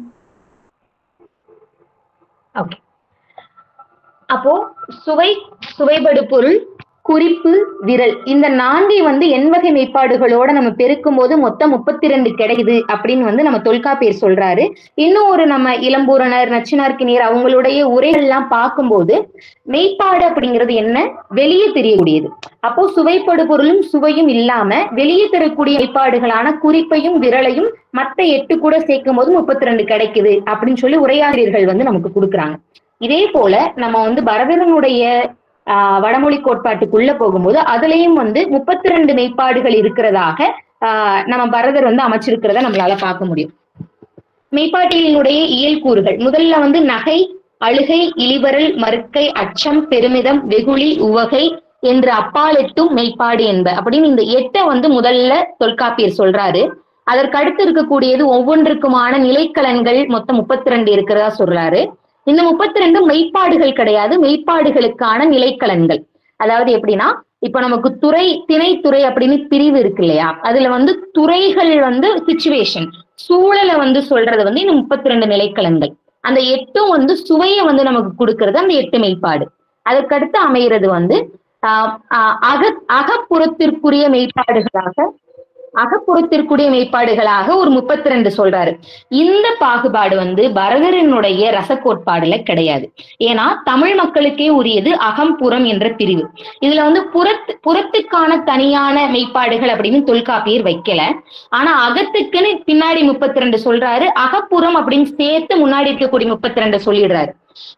ஓகே அப்போ சுவை சுவைபடு பொருள் குறிப்பு விரல் இந்த நான்கை வந்து எண்வகை மெய்ப்பாடுகளோட நம்ம பெருக்கும் போது மொத்தம் முப்பத்தி ரெண்டு கிடைக்குது அப்படின்னு வந்து நம்ம தொல்காப்பியர் சொல்றாரு இன்னும் ஒரு நம்ம இளம்பூரணர் நச்சினார்க்கினியர் அவங்களுடைய உரைகள்லாம் பார்க்கும்போது மெய்ப்பாடு அப்படிங்கிறது என்ன வெளியே தெரியக்கூடியது அப்போ சுவைப்படு பொருளும் சுவையும் இல்லாம வெளியே தரக்கூடிய மெய்ப்பாடுகளான குறிப்பையும் விரலையும் மத்த எட்டு கூட சேர்க்கும் போது முப்பத்தி ரெண்டு கிடைக்குது அப்படின்னு சொல்லி உரையாசிரியர்கள் வந்து நமக்கு கொடுக்குறாங்க இதே போல நம்ம வந்து பரதனுடைய ஆஹ் வடமொழி கோட்பாட்டுக்குள்ள போகும்போது அதுலயும் வந்து முப்பத்தி ரெண்டு மெய்ப்பாடுகள் இருக்கிறதாக ஆஹ் நம்ம பரதர் வந்து அமைச்சிருக்கிறத நம்மளால பார்க்க முடியும் மெய்ப்பாட்டியலினுடைய இயல் கூறுகள் முதல்ல வந்து நகை அழுகை இளிவரல் மறுக்கை அச்சம் பெருமிதம் வெகுளி உவகை என்று அப்பாலெட்டும் மெய்ப்பாடு என்ப அப்படின்னு இந்த எட்டை வந்து முதல்ல தொல்காப்பியர் சொல்றாரு அதற்கு அடுத்து இருக்கக்கூடியது ஒவ்வொன்றுக்குமான நிலைக்கலன்கள் மொத்தம் முப்பத்தி ரெண்டு இருக்கிறதா சொல்றாரு இந்த முப்பத்தி ரெண்டு மெய்ப்பாடுகள் கிடையாது மெய்ப்பாடுகளுக்கான நிலைக்கலன்கள் அதாவது எப்படின்னா இப்ப நமக்கு துறை திணைத்துறை அப்படின்னு பிரிவு இருக்கு இல்லையா அதுல வந்து துறைகள் வந்து சுச்சுவேஷன் சூழலை வந்து சொல்றது வந்து இந்த முப்பத்தி ரெண்டு நிலைக்கலன்கள் அந்த எட்டும் வந்து சுவையை வந்து நமக்கு கொடுக்கறது அந்த எட்டு மெய்ப்பாடு அதற்கடுத்து அமைகிறது வந்து ஆஹ் ஆஹ் அக அகப்புறத்திற்குரிய மெய்ப்பாடுகளாக அகப்புறத்திற்குரிய மெய்ப்பாடுகளாக ஒரு முப்பத்தி ரெண்டு சொல்றாரு இந்த பாகுபாடு வந்து பரதரனுடைய ரசக்கோட்பாடுல கிடையாது ஏன்னா தமிழ் மக்களுக்கே உரியது அகம்புறம் என்ற பிரிவு இதுல வந்து புறத்து புறத்துக்கான தனியான மெய்ப்பாடுகள் அப்படின்னு தொல்காப்பியர் வைக்கல ஆனா அகத்துக்குன்னு பின்னாடி முப்பத்தி ரெண்டு சொல்றாரு அகப்புறம் அப்படின்னு சேர்த்து முன்னாடி இருக்கக்கூடிய முப்பத்தி ரெண்டு சொல்லிடுறாரு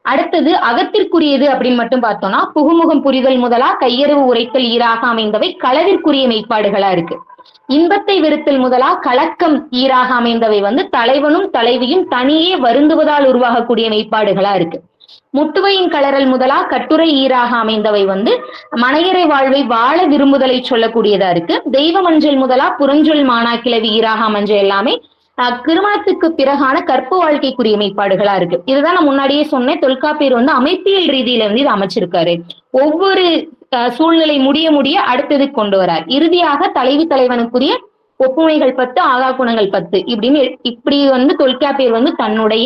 அடுத்தது அகத்திற்குரியது அப்படின்னு மட்டும் பார்த்தோம்னா புகுமுகம் புரிதல் முதலா கையறிவு உரைத்தல் ஈராக அமைந்தவை களவிற்குரிய மெய்ப்பாடுகளா இருக்கு இன்பத்தை வெறுத்தல் முதலா கலக்கம் ஈராக அமைந்தவை வந்து தலைவனும் தலைவியும் தனியே வருந்துவதால் உருவாகக்கூடிய மெய்ப்பாடுகளா இருக்கு முட்டுவையின் கலரல் முதலா கட்டுரை ஈராக அமைந்தவை வந்து மனையறை வாழ்வை வாழ விரும்புதலை சொல்லக்கூடியதா இருக்கு தெய்வ மஞ்சள் முதலா புறஞ்சொல் மானா கிளவி ஈராக அமைஞ்ச எல்லாமே அஹ், திருமணத்துக்கு பிறகான கற்பு வாழ்க்கைக்குரிய மெய்ப்பாடுகளா இருக்கு இதுதான் நான் முன்னாடியே சொன்னேன் தொல்காப்பியர் வந்து அமைப்பியல் ரீதியில வந்து இது அமைச்சிருக்காரு ஒவ்வொரு அஹ், சூழ்நிலை முடிய முடிய அடுத்தது கொண்டு வரார் இறுதியாக தலைவி தலைவனுக்குரிய ஒப்புமைகள் பத்து ஆகா குணங்கள் பத்து இப்படின்னு இப்படி வந்து தொல்காப்பியர் வந்து தன்னுடைய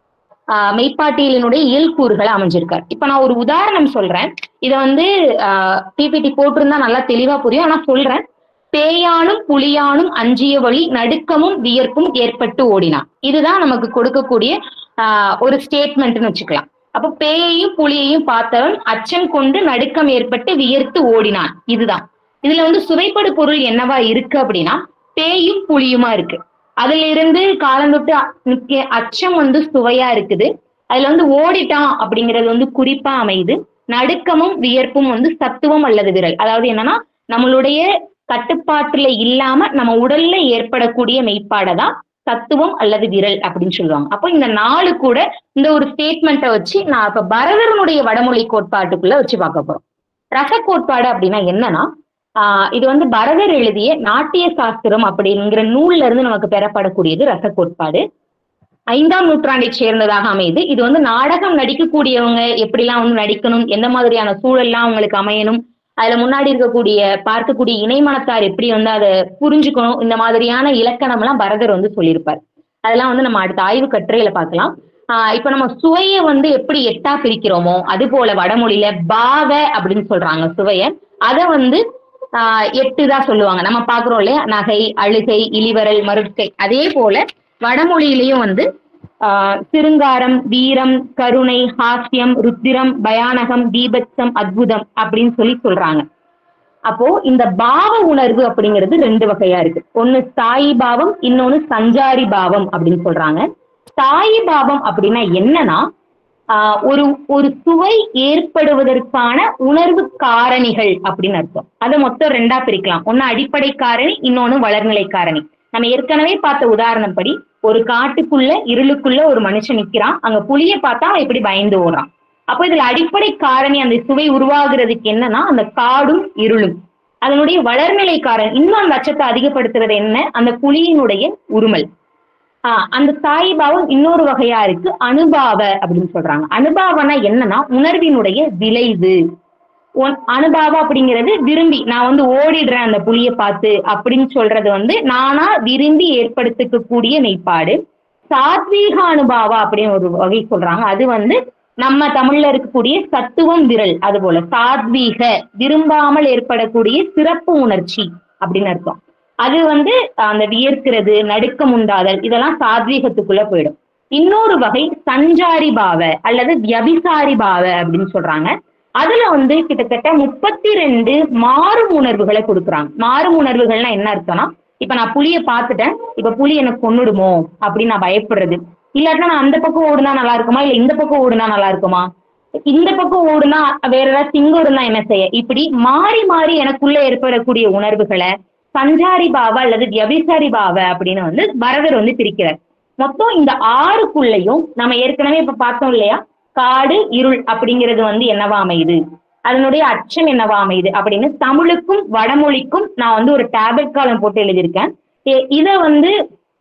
ஆஹ் மெய்ப்பாட்டியலினுடைய இயல்கூறுகளை அமைஞ்சிருக்கார் இப்ப நான் ஒரு உதாரணம் சொல்றேன் இத வந்து பிபிடி போட்டிருந்தா நல்லா தெளிவா புரியும் ஆனா சொல்றேன் பேயானும் புலியானும் அஞ்சிய வழி நடுக்கமும் வியர்ப்பும் ஏற்பட்டு ஓடினான் இதுதான் நமக்கு கொடுக்கக்கூடிய ஆஹ் ஒரு ஸ்டேட்மெண்ட்னு வச்சுக்கலாம் அப்ப பேயையும் புலியையும் பார்த்தவன் அச்சம் கொண்டு நடுக்கம் ஏற்பட்டு வியர்த்து ஓடினான் இதுதான் இதுல வந்து சுவைப்படு பொருள் என்னவா இருக்கு அப்படின்னா பேயும் புலியுமா இருக்கு அதுல இருந்து காலந்தொட்டு அ- முக்கிய அச்சம் வந்து சுவையா இருக்குது அதுல வந்து ஓடிட்டான் அப்படிங்கிறது வந்து குறிப்பா அமையுது நடுக்கமும் வியர்ப்பும் வந்து சத்துவம் அல்லது விரல் அதாவது என்னன்னா நம்மளுடைய கட்டுப்பாட்டுல இல்லாம நம்ம உடல்ல ஏற்படக்கூடிய மெய்ப்பாடை தான் சத்துவம் அல்லது விரல் அப்படின்னு சொல்லுவாங்க அப்போ இந்த நாலு கூட இந்த ஒரு ஸ்டேட்மெண்ட்டை வச்சு நான் இப்ப பரதரனுடைய வடமொழி கோட்பாட்டுக்குள்ள வச்சு பார்க்க போறோம் ரச கோட்பாடு அப்படின்னா என்னன்னா ஆஹ் இது வந்து பரதர் எழுதிய நாட்டிய சாஸ்திரம் அப்படிங்கிற நூல்ல இருந்து நமக்கு பெறப்படக்கூடியது ரச கோட்பாடு ஐந்தாம் நூற்றாண்டை சேர்ந்ததாக அமையுது இது வந்து நாடகம் நடிக்கக்கூடியவங்க எப்படிலாம் வந்து நடிக்கணும் எந்த மாதிரியான சூழல்லாம் அவங்களுக்கு அமையணும் அதுல முன்னாடி இருக்கக்கூடிய பார்க்கக்கூடிய இணைமனத்தார் எப்படி வந்து அதை புரிஞ்சுக்கணும் இந்த மாதிரியான இலக்கணம் எல்லாம் பரதர் வந்து சொல்லியிருப்பார் அதெல்லாம் வந்து நம்ம அடுத்த ஆய்வு கட்டுரையில பார்க்கலாம் ஆஹ் இப்ப நம்ம சுவையை வந்து எப்படி எட்டா பிரிக்கிறோமோ அது போல வடமொழியில பாவ அப்படின்னு சொல்றாங்க சுவைய அதை வந்து ஆஹ் எட்டு தான் சொல்லுவாங்க நம்ம பாக்குறோம் இல்லையா நகை அழுகை இளிவரல் மருட்கை அதே போல வடமொழியிலையும் வந்து ஆஹ் சிருங்காரம் வீரம் கருணை ஹாஸ்யம் ருத்திரம் பயானகம் தீபத்சம் அத்புதம் அப்படின்னு சொல்லி சொல்றாங்க அப்போ இந்த பாவ உணர்வு அப்படிங்கிறது ரெண்டு வகையா இருக்கு ஒண்ணு ஸ்தாயி பாவம் இன்னொன்னு சஞ்சாரி பாவம் அப்படின்னு சொல்றாங்க ஸ்தாயி பாவம் அப்படின்னா என்னன்னா ஆஹ் ஒரு ஒரு சுவை ஏற்படுவதற்கான உணர்வு காரணிகள் அப்படின்னு அர்த்தம் அதை மொத்தம் ரெண்டா பிரிக்கலாம் ஒன்னு அடிப்படை காரணி இன்னொன்னு வளர்நிலை காரணி நம்ம ஏற்கனவே பார்த்த உதாரணம் படி ஒரு காட்டுக்குள்ள இருளுக்குள்ள ஒரு மனுஷன் நிக்கிறான் அங்க புலிய பார்த்தா அவன் எப்படி பயந்து ஓடுறான் அப்போ இதுல அடிப்படை காரணி அந்த சுவை உருவாகிறதுக்கு என்னன்னா அந்த காடும் இருளும் அதனுடைய வளர்நிலை காரணம் இன்னும் அந்த அச்சத்தை அதிகப்படுத்துறது என்ன அந்த புலியினுடைய உருமல் ஆஹ் அந்த சாயிபாவம் இன்னொரு வகையா இருக்கு அனுபாவ அப்படின்னு சொல்றாங்க அனுபாவனா என்னன்னா உணர்வினுடைய விளைவு ஒன்- அனுபாவ அப்படிங்கிறது விரும்பி நான் வந்து ஓடிடுறேன் அந்த புலிய பார்த்து அப்படின்னு சொல்றது வந்து நானா விரும்பி ஏற்படுத்திக்கக்கூடிய மெய்ப்பாடு சாத்வீக அனுபாவா அப்படின்னு ஒரு வகை சொல்றாங்க அது வந்து நம்ம தமிழ்ல இருக்கக்கூடிய சத்துவம் விரல் அது போல சாத்வீக விரும்பாமல் ஏற்படக்கூடிய சிறப்பு உணர்ச்சி அப்படின்னு அர்த்தம் அது வந்து அந்த வியர்க்கிறது நடுக்கம் உண்டாதல் இதெல்லாம் சாத்வீகத்துக்குள்ள போயிடும் இன்னொரு வகை சஞ்சாரி பாவ அல்லது வியபிசாரி பாவ அப்படின்னு சொல்றாங்க அதுல வந்து கிட்டத்தட்ட முப்பத்தி ரெண்டு மாறும் உணர்வுகளை கொடுக்குறாங்க மாறும் உணர்வுகள்னா என்ன அர்த்தம்னா இப்ப நான் புலிய பார்த்துட்டேன் இப்ப புலி எனக்கு கொன்னுடுமோ அப்படின்னு நான் பயப்படுறது இல்லாட்டினா நான் அந்த பக்கம் ஓடுனா நல்லா இருக்குமா இல்ல இந்த பக்கம் ஓடுனா நல்லா இருக்குமா இந்த பக்கம் ஓடுனா வேற ஏதாவது சிங்கம் இருந்தா என்ன செய்ய இப்படி மாறி மாறி எனக்குள்ள ஏற்படக்கூடிய உணர்வுகளை சஞ்சாரி பாவ அல்லது வியபிசாரி பாவ அப்படின்னு வந்து பரதர் வந்து பிரிக்கிறார் மொத்தம் இந்த ஆறுக்குள்ளயும் நம்ம ஏற்கனவே இப்ப பார்த்தோம் இல்லையா காடு இருள் அப்படிங்கிறது வந்து என்னவா அமையுது அதனுடைய அச்சம் என்னவா அமையுது அப்படின்னு தமிழுக்கும் வடமொழிக்கும் நான் வந்து ஒரு டேப்லெட் காலம் போட்டு எழுதியிருக்கேன் இ- இத வந்து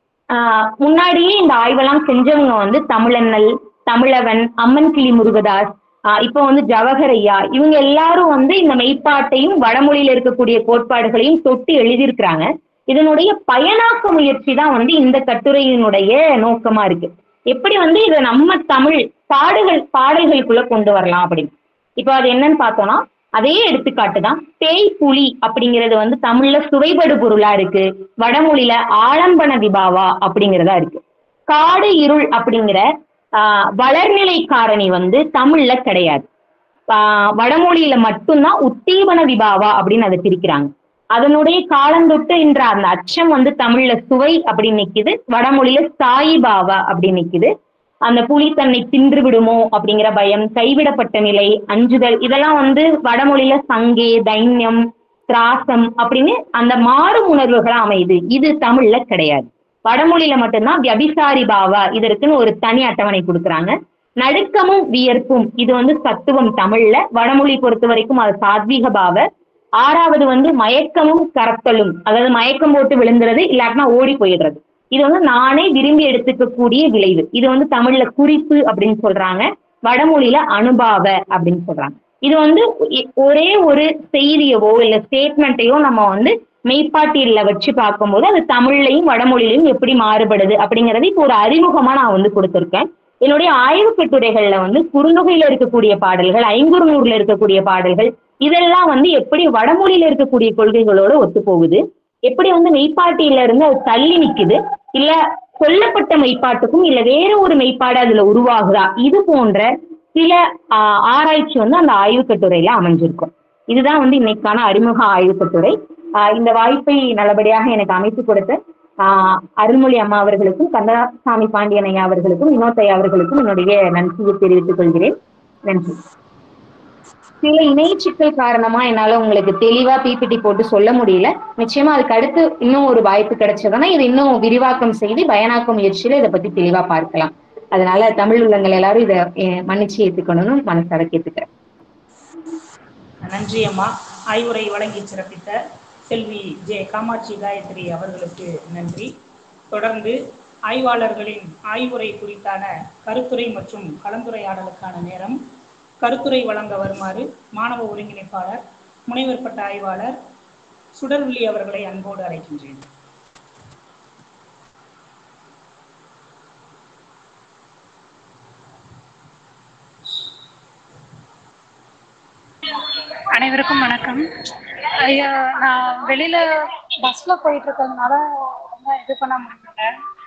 ஆஹ் முன்னாடியே இந்த ஆய்வெல்லாம் செஞ்சவங்க வந்து தமிழண்ணல் தமிழவன் அம்மன் கிளி முருகதாஸ் ஆஹ் இப்போ வந்து ஜவஹர் ஐயா இவங்க எல்லாரும் வந்து இந்த மெய்ப்பாட்டையும் வடமொழியில இருக்கக்கூடிய கோட்பாடுகளையும் தொட்டு எழுதியிருக்கிறாங்க இதனுடைய பயனாக்க முயற்சி தான் வந்து இந்த கட்டுரையினுடைய நோக்கமா இருக்கு எப்படி வந்து இதை நம்ம தமிழ் பாடுகள் பாடல்களுக்குள்ள கொண்டு வரலாம் அப்படின்னு இப்போ அது என்னன்னு பார்த்தோம்னா அதே எடுத்துக்காட்டு தான் பேய் புலி அப்படிங்கிறது வந்து தமிழ்ல சுவைபடு பொருளா இருக்கு வடமொழியில ஆலம்பன விபாவா அப்படிங்கிறதா இருக்கு காடு இருள் அப்படிங்கிற ஆஹ் வளர்நிலை காரணி வந்து தமிழ்ல கிடையாது ஆஹ் வடமொழியில மட்டும்தான் உத்தீவன விபாவா அப்படின்னு அதை பிரிக்கிறாங்க அதனுடைய காலந்தொட்டு என்ற அந்த அச்சம் வந்து தமிழ்ல சுவை அப்படின்னு நிக்குது வடமொழியில சாயி பாவா அப்படின்னு நிக்குது அந்த புலி தன்னை தின்று விடுமோ அப்படிங்கிற பயம் கைவிடப்பட்ட நிலை அஞ்சுதல் இதெல்லாம் வந்து வடமொழியில சங்கே தைன்யம் திராசம் அப்படின்னு அந்த மாறும் உணர்வுகளா அமையுது இது தமிழ்ல கிடையாது வடமொழியில மட்டும்தான் வியபிசாரி பாவா இதற்குன்னு ஒரு தனி அட்டவணை கொடுக்குறாங்க நடுக்கமும் வியர்ப்பும் இது வந்து சத்துவம் தமிழ்ல வடமொழி பொறுத்த வரைக்கும் அது சாத்வீக பாவ ஆறாவது வந்து மயக்கமும் கரத்தலும் அதாவது மயக்கம் போட்டு விழுந்துறது இல்லாட்டினா ஓடி போயிடுறது இது வந்து நானே விரும்பி எடுத்துக்க கூடிய விளைவு இது வந்து தமிழ்ல குறிப்பு அப்படின்னு சொல்றாங்க வடமொழியில அனுபாவ அப்படின்னு சொல்றாங்க இது வந்து இ- ஒரே ஒரு செய்தியவோ இல்ல ஸ்டேட்மெண்ட்டையோ நம்ம வந்து மெய்ப்பாட்டியல்ல வச்சு பார்க்கும்போது அது தமிழ்லையும் வடமொழியிலையும் எப்படி மாறுபடுது அப்படிங்கறது இப்போ ஒரு அறிமுகமா நான் வந்து கொடுத்திருக்கேன் என்னுடைய ஆய்வு கட்டுரைகள்ல வந்து குறுந்தொகையில இருக்கக்கூடிய பாடல்கள் ஐங்குறுநூறுல இருக்கக்கூடிய பாடல்கள் இதெல்லாம் வந்து எப்படி வடமொழியில இருக்கக்கூடிய கொள்கைகளோட ஒத்து போகுது எப்படி வந்து மெய்ப்பாட்டியில இருந்து அது தள்ளி நிக்குது இல்ல சொல்லப்பட்ட மெய்ப்பாட்டுக்கும் இல்ல வேற ஒரு மெய்ப்பாடு அதுல உருவாகுதா இது போன்ற சில ஆஹ், ஆராய்ச்சி வந்து அந்த ஆய்வு கட்டுரையில அமைஞ்சிருக்கும் இதுதான் வந்து இன்னைக்கான அறிமுக ஆய்வு கட்டுரை ஆஹ், இந்த வாய்ப்பை நல்லபடியாக எனக்கு அமைத்து கொடுத்த ஆஹ், அருள்மொழி அம்மா அவர்களுக்கும் கந்தசாமி பாண்டியன் ஐயா அவர்களுக்கும் வினோத் ஐயா அவர்களுக்கும் என்னுடைய நன்றியை தெரிவித்துக் கொள்கிறேன் நன்றி சில இணைச்சிக்கல் காரணமா என்னால உங்களுக்கு தெளிவா பிபிடி போட்டு சொல்ல முடியல நிச்சயமா அதுக்கு அடுத்து இன்னும் ஒரு வாய்ப்பு கிடைச்சதுன்னா இது இன்னும் விரிவாக்கம் செய்து பயனாக்க முயற்சியில இதை பத்தி தெளிவா பார்க்கலாம் அதனால தமிழ் உள்ளங்கள் எல்லாரும் இதை அஹ், மன்னிச்சு ஏத்துக்கணும்னு மனசார கேட்டுக்கிறேன் நன்றி அம்மா ஆய்வுரை வழங்கி சிறப்பித்த செல்வி ஜே காமாட்சி காயத்ரி அவர்களுக்கு நன்றி தொடர்ந்து ஆய்வாளர்களின் ஆய்வுரை குறித்தான கருத்துரை மற்றும் கலந்துரையாடலுக்கான நேரம் கருத்துரை வழங்க வருமாறு மாணவ ஒருங்கிணைப்பாளர் முனைவர் பட்ட ஆய்வாளர் சுடர்விழி அவர்களை அன்போடு அழைக்கின்றேன் அனைவருக்கும் வணக்கம் ஐயா நான் வெளியில பஸ்ல போயிட்டு இருக்கிறதுனால ரொம்ப இது பண்ண முடியல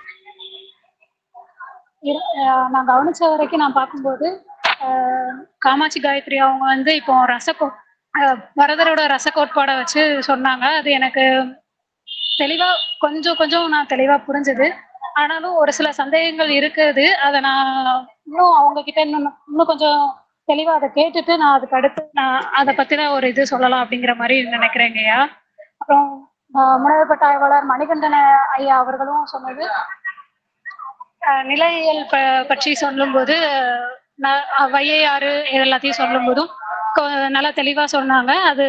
இரு- அஹ் நான் கவனிச்ச வரைக்கும் நான் பார்க்கும்போது அஹ் காமாட்சி காயத்ரி அவங்க வந்து இப்போ ரசக்கோ அஹ் வரதரோட ரச கோட்பாடை வச்சு சொன்னாங்க அது எனக்கு தெளிவா கொஞ்சம் கொஞ்சம் நான் தெளிவா புரிஞ்சுது ஆனாலும் ஒரு சில சந்தேகங்கள் இருக்குது அதை நான் இன்னும் அவங்க கிட்ட இன்னும் இன்னும் கொஞ்சம் தெளிவா அதை கேட்டுட்டு நான் அதுக்கு அடுத்து நான் அதை பத்தின ஒரு இது சொல்லலாம் அப்படிங்கிற மாதிரி நினைக்கிறேங்கய்யா அப்புறம் ஆஹ் முனைவப்பட்ட ஆய்வாளர் மணிகண்டன் ஐயா அவர்களும் சொன்னது ஆஹ் நிலையியல் ப பற்றி சொல்லும்போது ந- அஹ் வையையாறு இது எல்லாத்தையும் சொல்லும்போதும் கொ- நல்லா தெளிவா சொன்னாங்க அது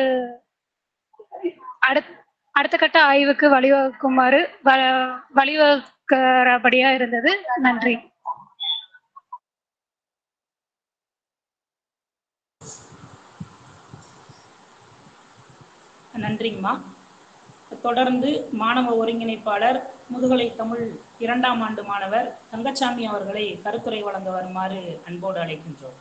அடுத் அடுத்த கட்ட ஆய்வுக்கு வழிவகுக்குமாறு வ- வழிவகுக்கிறபடியா இருந்தது நன்றி நன்றிங்கம்மா தொடர்ந்து மாணவ ஒருங்கிணைப்பாளர் முதுகலை தமிழ் இரண்டாம் ஆண்டு மாணவர் தங்கச்சாமி அவர்களை கருத்துரை வழங்க வருமாறு அன்போடு அழைக்கின்றோம்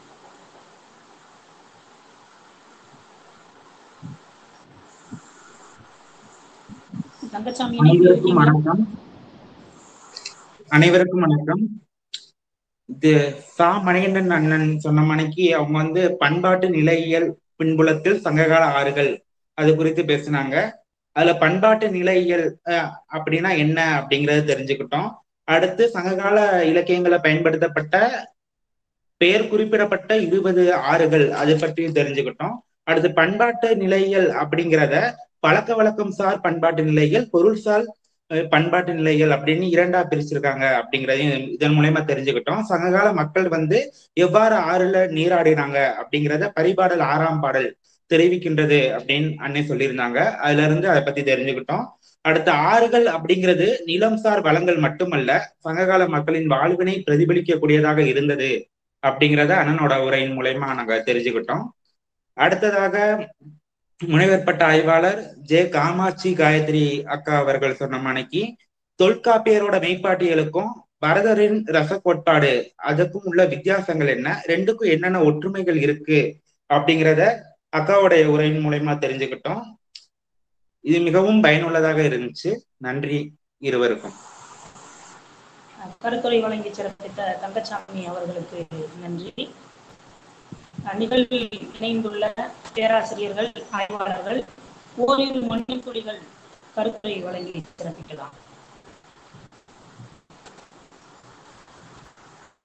தங்கச்சாமி இணைப்பில் அனைவருக்கும் இருக்கீங்களா? வணக்கம் அனைவருக்கும் வணக்கம் இது சா மணிகண்டன் அண்ணன் சொன்ன மணிக்கு அவங்க வந்து பண்பாட்டு நிலையியல் பின்புலத்தில் சங்ககால ஆறுகள் அது குறித்து பேசினாங்க அதுல பண்பாட்டு நிலையியல் அஹ், அப்படின்னா என்ன அப்படிங்கறத தெரிஞ்சுக்கிட்டோம் அடுத்து சங்ககால இலக்கியங்களை பயன்படுத்தப்பட்ட பெயர் குறிப்பிடப்பட்ட இருபது ஆறுகள் அது பற்றியும் தெரிஞ்சுக்கிட்டோம் அடுத்து பண்பாட்டு நிலையியல் அப்படிங்கிறத பழக்க வழக்கம் சார் பண்பாட்டு நிலைகள் பொருள்சார் அஹ், பண்பாட்டு நிலைகள் அப்படின்னு இரண்டா பிரிச்சிருக்காங்க அப்படிங்கிறதையும் இதன் மூலயமா தெரிஞ்சுக்கிட்டோம் சங்ககால மக்கள் வந்து எவ்வாறு ஆறுல நீராடினாங்க அப்படிங்கிறத பரிபாடல் ஆறாம் பாடல் தெரிவிக்கின்றது அப்படின்னு அன்னை சொல்லியிருந்தாங்க அதுல இருந்து அதை பத்தி தெரிஞ்சுக்கிட்டோம் அடுத்த ஆறுகள் அப்படிங்கிறது நிலம் சார் வளங்கள் மட்டுமல்ல சங்ககால மக்களின் வாழ்வினை பிரதிபலிக்கக்கூடியதாக இருந்தது அப்படிங்கிறத அண்ணனோட உரையின் மூலயமா நாங்க தெரிஞ்சுக்கிட்டோம் அடுத்ததாக முனைவர் பட்ட ஆய்வாளர் ஜே காமாட்சி காயத்ரி அக்கா அவர்கள் சொன்ன மணிக்கு தொல்காப்பியரோட மெய்ப்பாட்டியலுக்கும் பரதரின் ரச கோட்பாடு அதுக்கும் உள்ள வித்தியாசங்கள் என்ன ரெண்டுக்கும் என்னென்ன ஒற்றுமைகள் இருக்கு அப்படிங்கிறத அக்காவுடைய உரையின் மூலயமா தெரிஞ்சுக்கிட்டோம் இது மிகவும் பயனுள்ளதாக இருந்துச்சு நன்றி இருவருக்கும் கருத்துரை வழங்கி சிறப்பித்த தங்கச்சாமி அவர்களுக்கு நன்றி அஹ் நிகழ்வில் இணைந்துள்ள பேராசிரியர்கள் ஆய்வாளர்கள் ஓரிரு மணித்துளிகள் கருத்துரை வழங்கி சிறப்பிக்கலாம்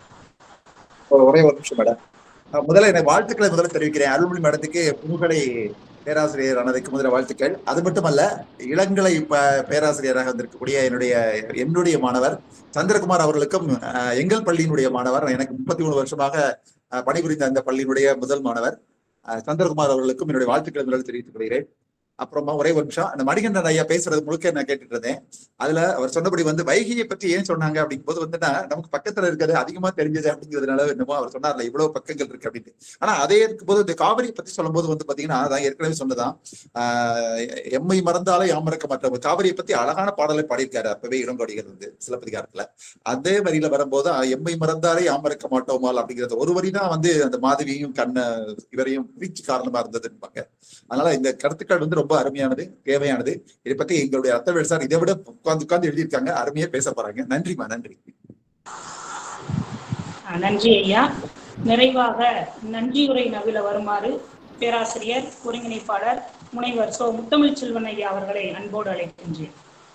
ஒரு ஒரே ஒரு நிமிஷம் மேடம் அஹ் முதல்ல என்னை வாழ்த்துக்களை முதல்ல தெரிவிக்கிறேன் அருள்மொழி மேடத்துக்கு முதுகலை பேராசிரியர் ஆனதுக்கு முதல்ல வாழ்த்துக்கள் அது மட்டுமல்ல இளங்கலை ப- பேராசிரியராக வந்திருக்கக்கூடிய என்னுடைய என்னுடைய மாணவர் சந்திரகுமார் அவர்களுக்கும் அஹ், எங்கள் பள்ளியினுடைய மாணவர் எனக்கு முப்பத்தி மூணு வருஷமாக அஹ், பணிபுரிந்த அந்த பள்ளியினுடைய முதல் மாணவர் அஹ், சந்திரகுமார் அவர்களுக்கும் என்னுடைய வாழ்த்துக்களை முதல்ல தெரிவித்துக் கொள்கிறேன் அப்புறமா ஒரே ஒரு நிமிஷம் அந்த மணிகண்டன் ஐயா பேசுறது முழுக்க நான் கேட்டுட்டு இருந்தேன் அதுல அவர் சொன்னபடி வந்து வைகையை பற்றி ஏன் சொன்னாங்க அப்படிங்கும்போது வந்துன்னா நமக்கு பக்கத்துல இருக்கிறது அதிகமா தெரிஞ்சது அப்படிங்கிறதுனால என்னமோ அவர் சொன்னார்ல இவ்வளவு பக்கங்கள் இருக்கு அப்படின்னு ஆனா அதே இருக்கும்போது இந்த காவிரி பத்தி சொல்லும்போது வந்து பாத்தீங்கன்னா அதான் ஏற்கனவே சொன்னதான் ஆஹ் எம்மை மறந்தாலே யாம் மறக்க மாட்டோம் காவிரியை பத்தி அழகான பாடலை பாடியிருக்காரு அப்பவே இளங்கோடிகள் வந்து சிலப்பதிகாரத்துல அதே வரியில வரும்போது ஆஹ் எம்மை மறந்தாலே யாம் மறக்க மாட்டோமால் அப்படிங்கிறது ஒரு வரி தான் வந்து அந்த மாதவியையும் கண்ண இவரையும் வீச்சு காரணமா இருந்ததுன்பாங்க அதனால இந்த கருத்துக்கள் வந்து ரொம்ப அருமையானது தேவையானது இதை பத்தி எங்களுடைய ரத்தவேல் சார் இதை விட உட்கார்ந்து உட்கார்ந்து எழுதியிருக்காங்க அருமையா பேச போறாங்க நன்றிமா நன்றி அஹ் நன்றி ஐயா நிறைவாக நன்றியுரை நவில வருமாறு பேராசிரியர் ஒருங்கிணைப்பாளர் முனைவர் சோ முத்தமிழ் செல்வன் ஐயா அவர்களை அன்போடு அழைக்கின்றேன்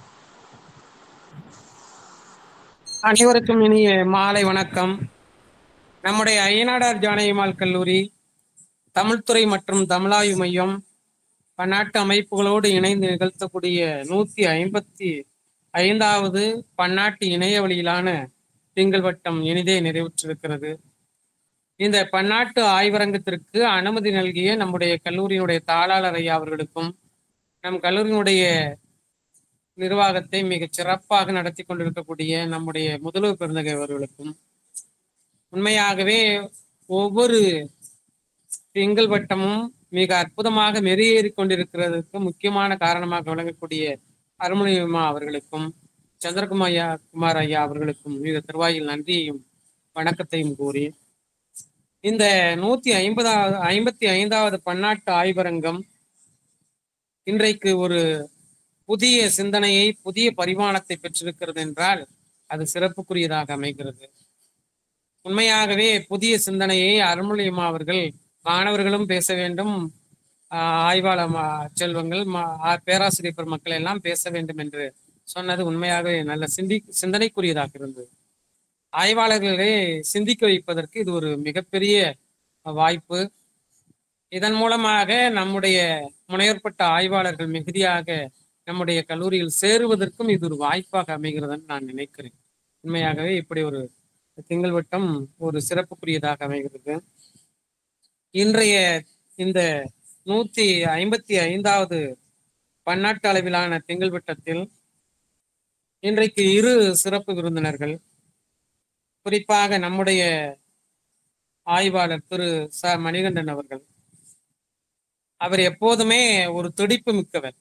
அனைவருக்கும் இனிய மாலை வணக்கம் நம்முடைய ஐயனாடார் ஜானகிமால் கல்லூரி தமிழ்துறை மற்றும் தமிழாய்வு மையம் பன்னாட்டு அமைப்புகளோடு இணைந்து நிகழ்த்தக்கூடிய நூத்தி ஐம்பத்தி ஐந்தாவது பன்னாட்டு இணைய வழியிலான திங்கள் வட்டம் இனிதே நிறைவுற்றிருக்கிறது இந்த பன்னாட்டு ஆய்வரங்கத்திற்கு அனுமதி நல்கிய நம்முடைய கல்லூரியினுடைய தாளாளர் ஐயா அவர்களுக்கும் நம் கல்லூரியினுடைய நிர்வாகத்தை மிகச் சிறப்பாக நடத்தி கொண்டிருக்கக்கூடிய நம்முடைய முதல்வர் பெருந்தகை அவர்களுக்கும் உண்மையாகவே ஒவ்வொரு திங்கள் வட்டமும் மிக அற்புதமாக மெருகேறி கொண்டிருக்கிறதுக்கு முக்கியமான காரணமாக விளங்கக்கூடிய அருள்மொழிமா அவர்களுக்கும் சந்திரகுமார் ஐயா குமார் ஐயா அவர்களுக்கும் மிக தருவாயில் நன்றியையும் வணக்கத்தையும் கூறி இந்த நூத்தி ஐம்பதாவது ஐம்பத்தி ஐந்தாவது பன்னாட்டு ஆய்வரங்கம் இன்றைக்கு ஒரு புதிய சிந்தனையை புதிய பரிமாணத்தை பெற்றிருக்கிறது என்றால் அது சிறப்புக்குரியதாக அமைகிறது உண்மையாகவே புதிய சிந்தனையை அருள்மொழியம்மா அவர்கள் மாணவர்களும் பேச வேண்டும் ஆஹ் ஆய்வாளர் மா- செல்வங்கள் மா- ஆ- பேராசிரியர் பெருமக்கள் எல்லாம் பேச வேண்டும் என்று சொன்னது உண்மையாகவே நல்ல சிந்தி சிந்தனைக்குரியதாக இருந்தது ஆய்வாளர்களை சிந்திக்க வைப்பதற்கு இது ஒரு மிகப்பெரிய வாய்ப்பு இதன் மூலமாக நம்முடைய முனைவற்பட்ட ஆய்வாளர்கள் மிகுதியாக நம்முடைய கல்லூரியில் சேருவதற்கும் இது ஒரு வாய்ப்பாக அமைகிறதுன்னு நான் நினைக்கிறேன் உண்மையாகவே இப்படி ஒரு திங்கள் வட்டம் ஒரு சிறப்புக்குரியதாக அமைகிறது இன்றைய இந்த நூத்தி ஐம்பத்தி ஐந்தாவது பன்னாட்டு அளவிலான திங்கள் வட்டத்தில் இன்றைக்கு இரு சிறப்பு விருந்தினர்கள் குறிப்பாக நம்முடைய ஆய்வாளர் திரு ச மணிகண்டன் அவர்கள் அவர் எப்போதுமே ஒரு துடிப்பு மிக்கவர்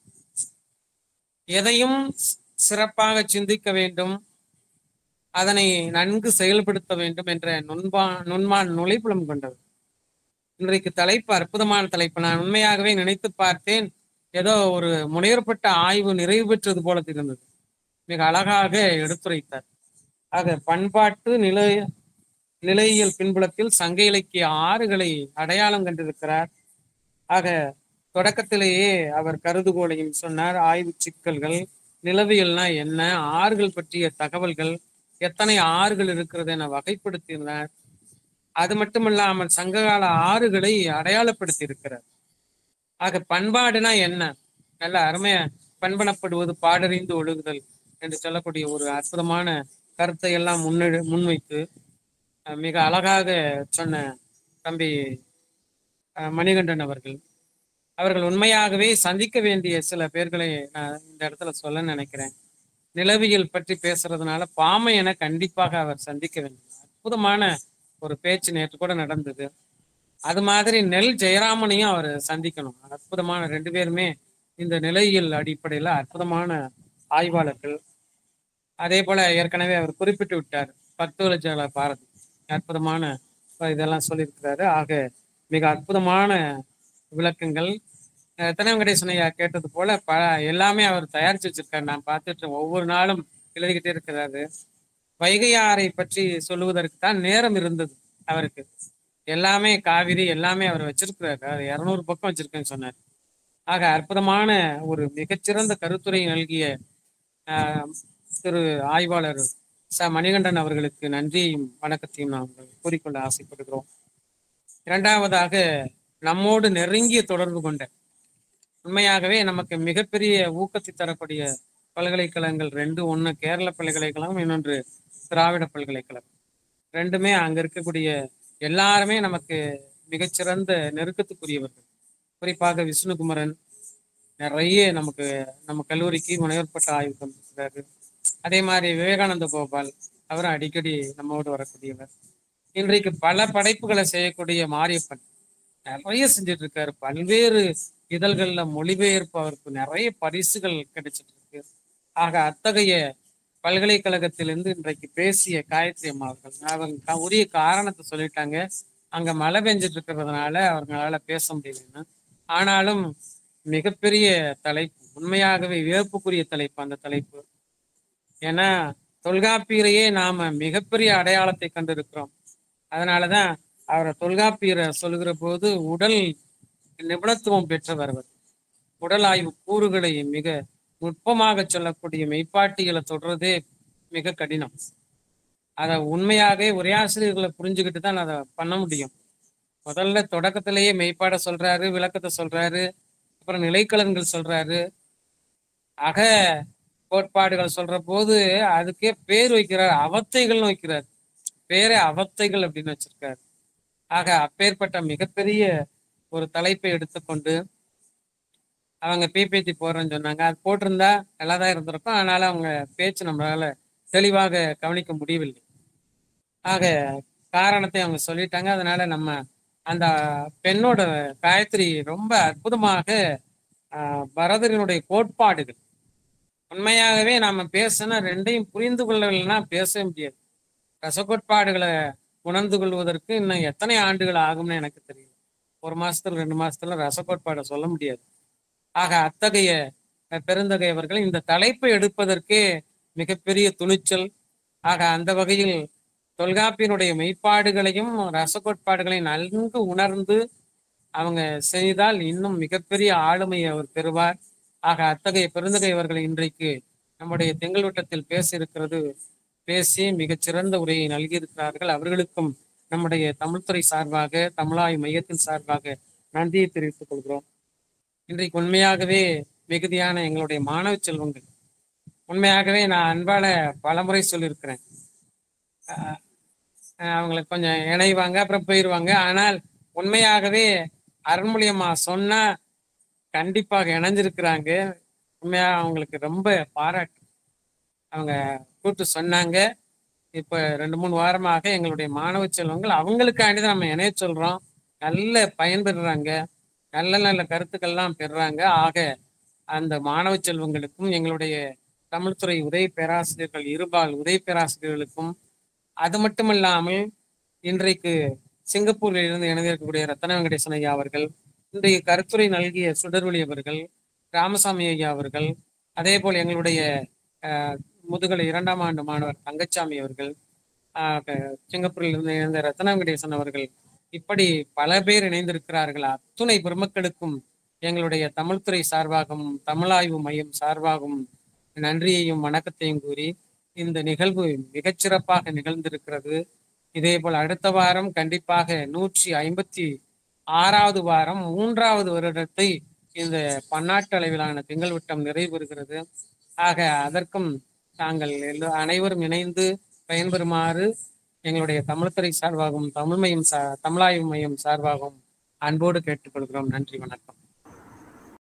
எதையும் சி- சிறப்பாக சிந்திக்க வேண்டும் அதனை நன்கு செயல்படுத்த வேண்டும் என்ற நுண்பா நுண்மான் நுழைப்புலம் கொண்டவர் இன்றைக்கு தலைப்பு அற்புதமான தலைப்பு நான் உண்மையாகவே நினைத்து பார்த்தேன் ஏதோ ஒரு முனைவற்பட்ட ஆய்வு நிறைவு பெற்றது போல இருந்தது மிக அழகாக எடுத்துரைத்தார் ஆக பண்பாட்டு நிலை நிலையியல் பின்புலத்தில் சங்க இலக்கிய ஆறுகளை அடையாளம் கண்டிருக்கிறார் ஆக தொடக்கத்திலேயே அவர் கருதுகோளையும் சொன்னார் ஆய்வு சிக்கல்கள் நிலவியல்னா என்ன ஆறுகள் பற்றிய தகவல்கள் எத்தனை ஆறுகள் இருக்கிறது என வகைப்படுத்தினார் அது மட்டுமல்லாமல் சங்ககால ஆறுகளை அடையாளப்படுத்தி இருக்கிறார் ஆக பண்பாடுனா என்ன நல்ல அருமையா பண்பனப்படுவது பாடறிந்து ஒழுகுதல் என்று சொல்லக்கூடிய ஒரு அற்புதமான கருத்தை எல்லாம் முன்னெடு முன்வைத்து அஹ், மிக அழகாக சொன்ன தம்பி அஹ், மணிகண்டன் அவர்கள் அவர்கள் உண்மையாகவே சந்திக்க வேண்டிய சில பேர்களை நான் இந்த இடத்துல சொல்ல நினைக்கிறேன் நிலவியல் பற்றி பேசுறதுனால பாமையனை கண்டிப்பாக அவர் சந்திக்க வேண்டும் அற்புதமான ஒரு பேச்சு நேற்று கூட நடந்தது அது மாதிரி நெல் ஜெயராமனையும் அவர் சந்திக்கணும் அற்புதமான ரெண்டு பேருமே இந்த நிலையியல் அடிப்படையில அற்புதமான ஆய்வாளர்கள் அதே போல ஏற்கனவே அவர் குறிப்பிட்டு விட்டார் பக்தவலஜால பாரதி அற்புதமான இதெல்லாம் சொல்லியிருக்கிறாரு ஆக மிக அற்புதமான விளக்கங்கள் எத்தனை வெங்கடேசன் ஐயா கேட்டது போல ப எல்லாமே அவர் தயாரிச்சு வச்சிருக்காரு நான் பார்த்துட்டு ஒவ்வொரு நாளும் எழுதிக்கிட்டே இருக்கிறாரு வைகையாறை பற்றி சொல்லுவதற்கு தான் நேரம் இருந்தது அவருக்கு எல்லாமே காவிரி எல்லாமே அவர் வச்சிருக்கிறாரு அது இருநூறு பக்கம் வச்சிருக்கேன்னு சொன்னார் ஆக அற்புதமான ஒரு மிகச்சிறந்த கருத்துரை நல்கிய ஆஹ், திரு ஆய்வாளர் ச மணிகண்டன் அவர்களுக்கு நன்றியையும் வணக்கத்தையும் நாங்கள் கூறிக்கொள்ள ஆசைப்படுகிறோம் இரண்டாவதாக நம்மோடு நெருங்கிய தொடர்பு கொண்ட உண்மையாகவே நமக்கு மிகப்பெரிய ஊக்கத்தை தரக்கூடிய பல்கலைக்கழகங்கள் ரெண்டு ஒன்று கேரள பல்கலைக்கழகம் இன்னொன்று திராவிட பல்கலைக்கழகம் ரெண்டுமே அங்க இருக்கக்கூடிய எல்லாருமே நமக்கு மிகச்சிறந்த நெருக்கத்துக்குரியவர்கள் குறிப்பாக விஷ்ணுகுமரன் நிறைய நமக்கு நம்ம கல்லூரிக்கு முனைவர்பட்ட ஆய்வு தந்திருக்கிறாரு அதே மாதிரி விவேகானந்த கோபால் அவரும் அடிக்கடி நம்மோடு வரக்கூடியவர் இன்றைக்கு பல படைப்புகளை செய்யக்கூடிய மாரியப்பன் நிறைய செஞ்சுட்டு இருக்காரு பல்வேறு இதழ்கள்ல மொழிபெயர்ப்பு அவருக்கு நிறைய பரிசுகள் கிடைச்சிட்டு இருக்கு ஆக அத்தகைய பல்கலைக்கழகத்திலிருந்து இன்றைக்கு பேசிய காயத்ரி அம்மா அவர்கள் அவங்க உரிய காரணத்தை சொல்லிட்டாங்க அங்க மழை பெஞ்சிட்டு இருக்கிறதுனால அவங்களால பேச முடியலன்னு ஆனாலும் மிகப்பெரிய தலைப்பு உண்மையாகவே வியப்புக்குரிய தலைப்பு அந்த தலைப்பு ஏன்னா தொல்காப்பியரையே நாம மிகப்பெரிய அடையாளத்தை கண்டிருக்கிறோம் அதனாலதான் அவரை தொல்காப்பியரை சொல்லுகிற போது உடல் நிபுணத்துவம் பெற்றவர் அவர் உடல் ஆய்வு கூறுகளை மிக நுட்பமாக சொல்லக்கூடிய மெய்ப்பாட்டிகளை தொடர்றதே மிக கடினம் அதை உண்மையாகவே ஒரே ஆசிரியர்களை புரிஞ்சுக்கிட்டு தான் அதை பண்ண முடியும் முதல்ல தொடக்கத்திலேயே மெய்ப்பாட சொல்றாரு விளக்கத்தை சொல்றாரு அப்புறம் நிலைக்கலன்கள் சொல்றாரு அக கோட்பாடுகள் சொல்ற போது அதுக்கே பேர் வைக்கிறார் அவத்தைகள்னு வைக்கிறார் பேரே அவத்தைகள் அப்படின்னு வச்சிருக்காரு ஆக அப்பேற்பட்ட மிகப்பெரிய ஒரு தலைப்பை எடுத்துக்கொண்டு அவங்க பிபிடி போடுறேன்னு சொன்னாங்க அது போட்டிருந்தா நல்லா தான் இருந்திருக்கும் ஆனாலும் அவங்க பேச்சு நம்மளால தெளிவாக கவனிக்க முடியவில்லை ஆக காரணத்தை அவங்க சொல்லிட்டாங்க அதனால நம்ம அந்த பெண்ணோட காயத்ரி ரொம்ப அற்புதமாக ஆஹ், பரதரினுடைய கோட்பாடுகள் உண்மையாகவே நாம பேசணும் ரெண்டையும் புரிந்து கொள்ளவில்லைன்னா பேசவே முடியாது ரசக்கோட்பாடுகளை உணர்ந்து கொள்வதற்கு இன்னும் எத்தனை ஆண்டுகள் ஆகும்னு எனக்கு தெரியல ஒரு மாசத்துல ரெண்டு மாசத்துல ரசக்கோட்பாடை சொல்ல முடியாது ஆக அத்தகைய அஹ், பெருந்தகை அவர்கள் இந்த தலைப்பை எடுப்பதற்கே மிகப்பெரிய துணிச்சல் ஆக அந்த வகையில் தொல்காப்பியனுடைய மெய்ப்பாடுகளையும் ரசக்கோட்பாடுகளையும் நன்கு உணர்ந்து அவங்க செய்தால் இன்னும் மிகப்பெரிய ஆளுமையை அவர் பெறுவார் ஆக அத்தகைய பெருந்தகை அவர்கள் இன்றைக்கு நம்முடைய திங்கள்வட்டத்தில் பேசியிருக்கிறது பேசி மிகச்சிறந்த உரையை நல்கியிருக்கிறார்கள் அவர்களுக்கும் நம்முடைய தமிழ்துறை சார்பாக தமிழாய் மையத்தின் சார்பாக நன்றியை தெரிவித்துக் கொள்கிறோம் இன்றைக்கு உண்மையாகவே மிகுதியான எங்களுடைய மாணவ செல்வங்கள் உண்மையாகவே நான் அன்பால பலமுறை சொல்லியிருக்கிறேன் ஆஹ் ஆஹ் அவங்களுக்கு கொஞ்சம் இணைவாங்க அப்புறம் போயிடுவாங்க ஆனால் உண்மையாகவே அருண்மொழியம்மா சொன்னா கண்டிப்பாக இணைஞ்சிருக்கிறாங்க உண்மையா அவங்களுக்கு ரொம்ப பாராட்டு அவங்க கூப்பிட்டு சொன்னாங்க இப்ப ரெண்டு மூணு வாரமாக எங்களுடைய மாணவ செல்வங்கள் அவங்களுக்காண்டி தான் நம்ம இணைய சொல்றோம் நல்ல பயன்பெறுறாங்க நல்ல நல்ல கருத்துக்கள்லாம் பெறுறாங்க ஆக அந்த மாணவ செல்வங்களுக்கும் எங்களுடைய தமிழ்துறை உதவி பேராசிரியர்கள் இருபால் உதவி பேராசிரியர்களுக்கும் அது மட்டுமல்லாமல் இன்றைக்கு சிங்கப்பூரில் இருந்து இணைந்திருக்கக்கூடிய ரத்தன வெங்கடேசன் ஐயா அவர்கள் இன்றைய கருத்துரை நல்கிய சுடர்வழி அவர்கள் ராமசாமி ஐயா அவர்கள் அதே போல் எங்களுடைய அஹ், முதுகலை இரண்டாம் ஆண்டு மாணவர் தங்கச்சாமி அவர்கள் ஆஹ், க- சிங்கப்பூரில் இருந்து இணைந்த ரத்தன வெங்கடேசன் அவர்கள் இப்படி பல பேர் இணைந்திருக்கிறார்கள் அத்துணை பெருமக்களுக்கும் எங்களுடைய தமிழ்துறை சார்பாகவும் தமிழாய்வு மையம் சார்பாகவும் நன்றியையும் வணக்கத்தையும் கூறி இந்த நிகழ்வு மிகச்சிறப்பாக நிகழ்ந்திருக்கிறது இதே போல் அடுத்த வாரம் கண்டிப்பாக நூற்றி ஐம்பத்தி ஆறாவது வாரம் மூன்றாவது வருடத்தை இந்த பன்னாட்டு அளவிலான திங்கள் வட்டம் நிறைவுறுகிறது ஆக அதற்கும் தாங்கள் எல்லோ அனைவரும் இணைந்து பயன்பெறுமாறு எங்களுடைய தமிழ்துறை சார்பாகவும் தமிழ் மையம் சா தமிழாய்வு மையம் சார்பாகவும் அன்போடு கேட்டுக்கொள்கிறோம் நன்றி வணக்கம்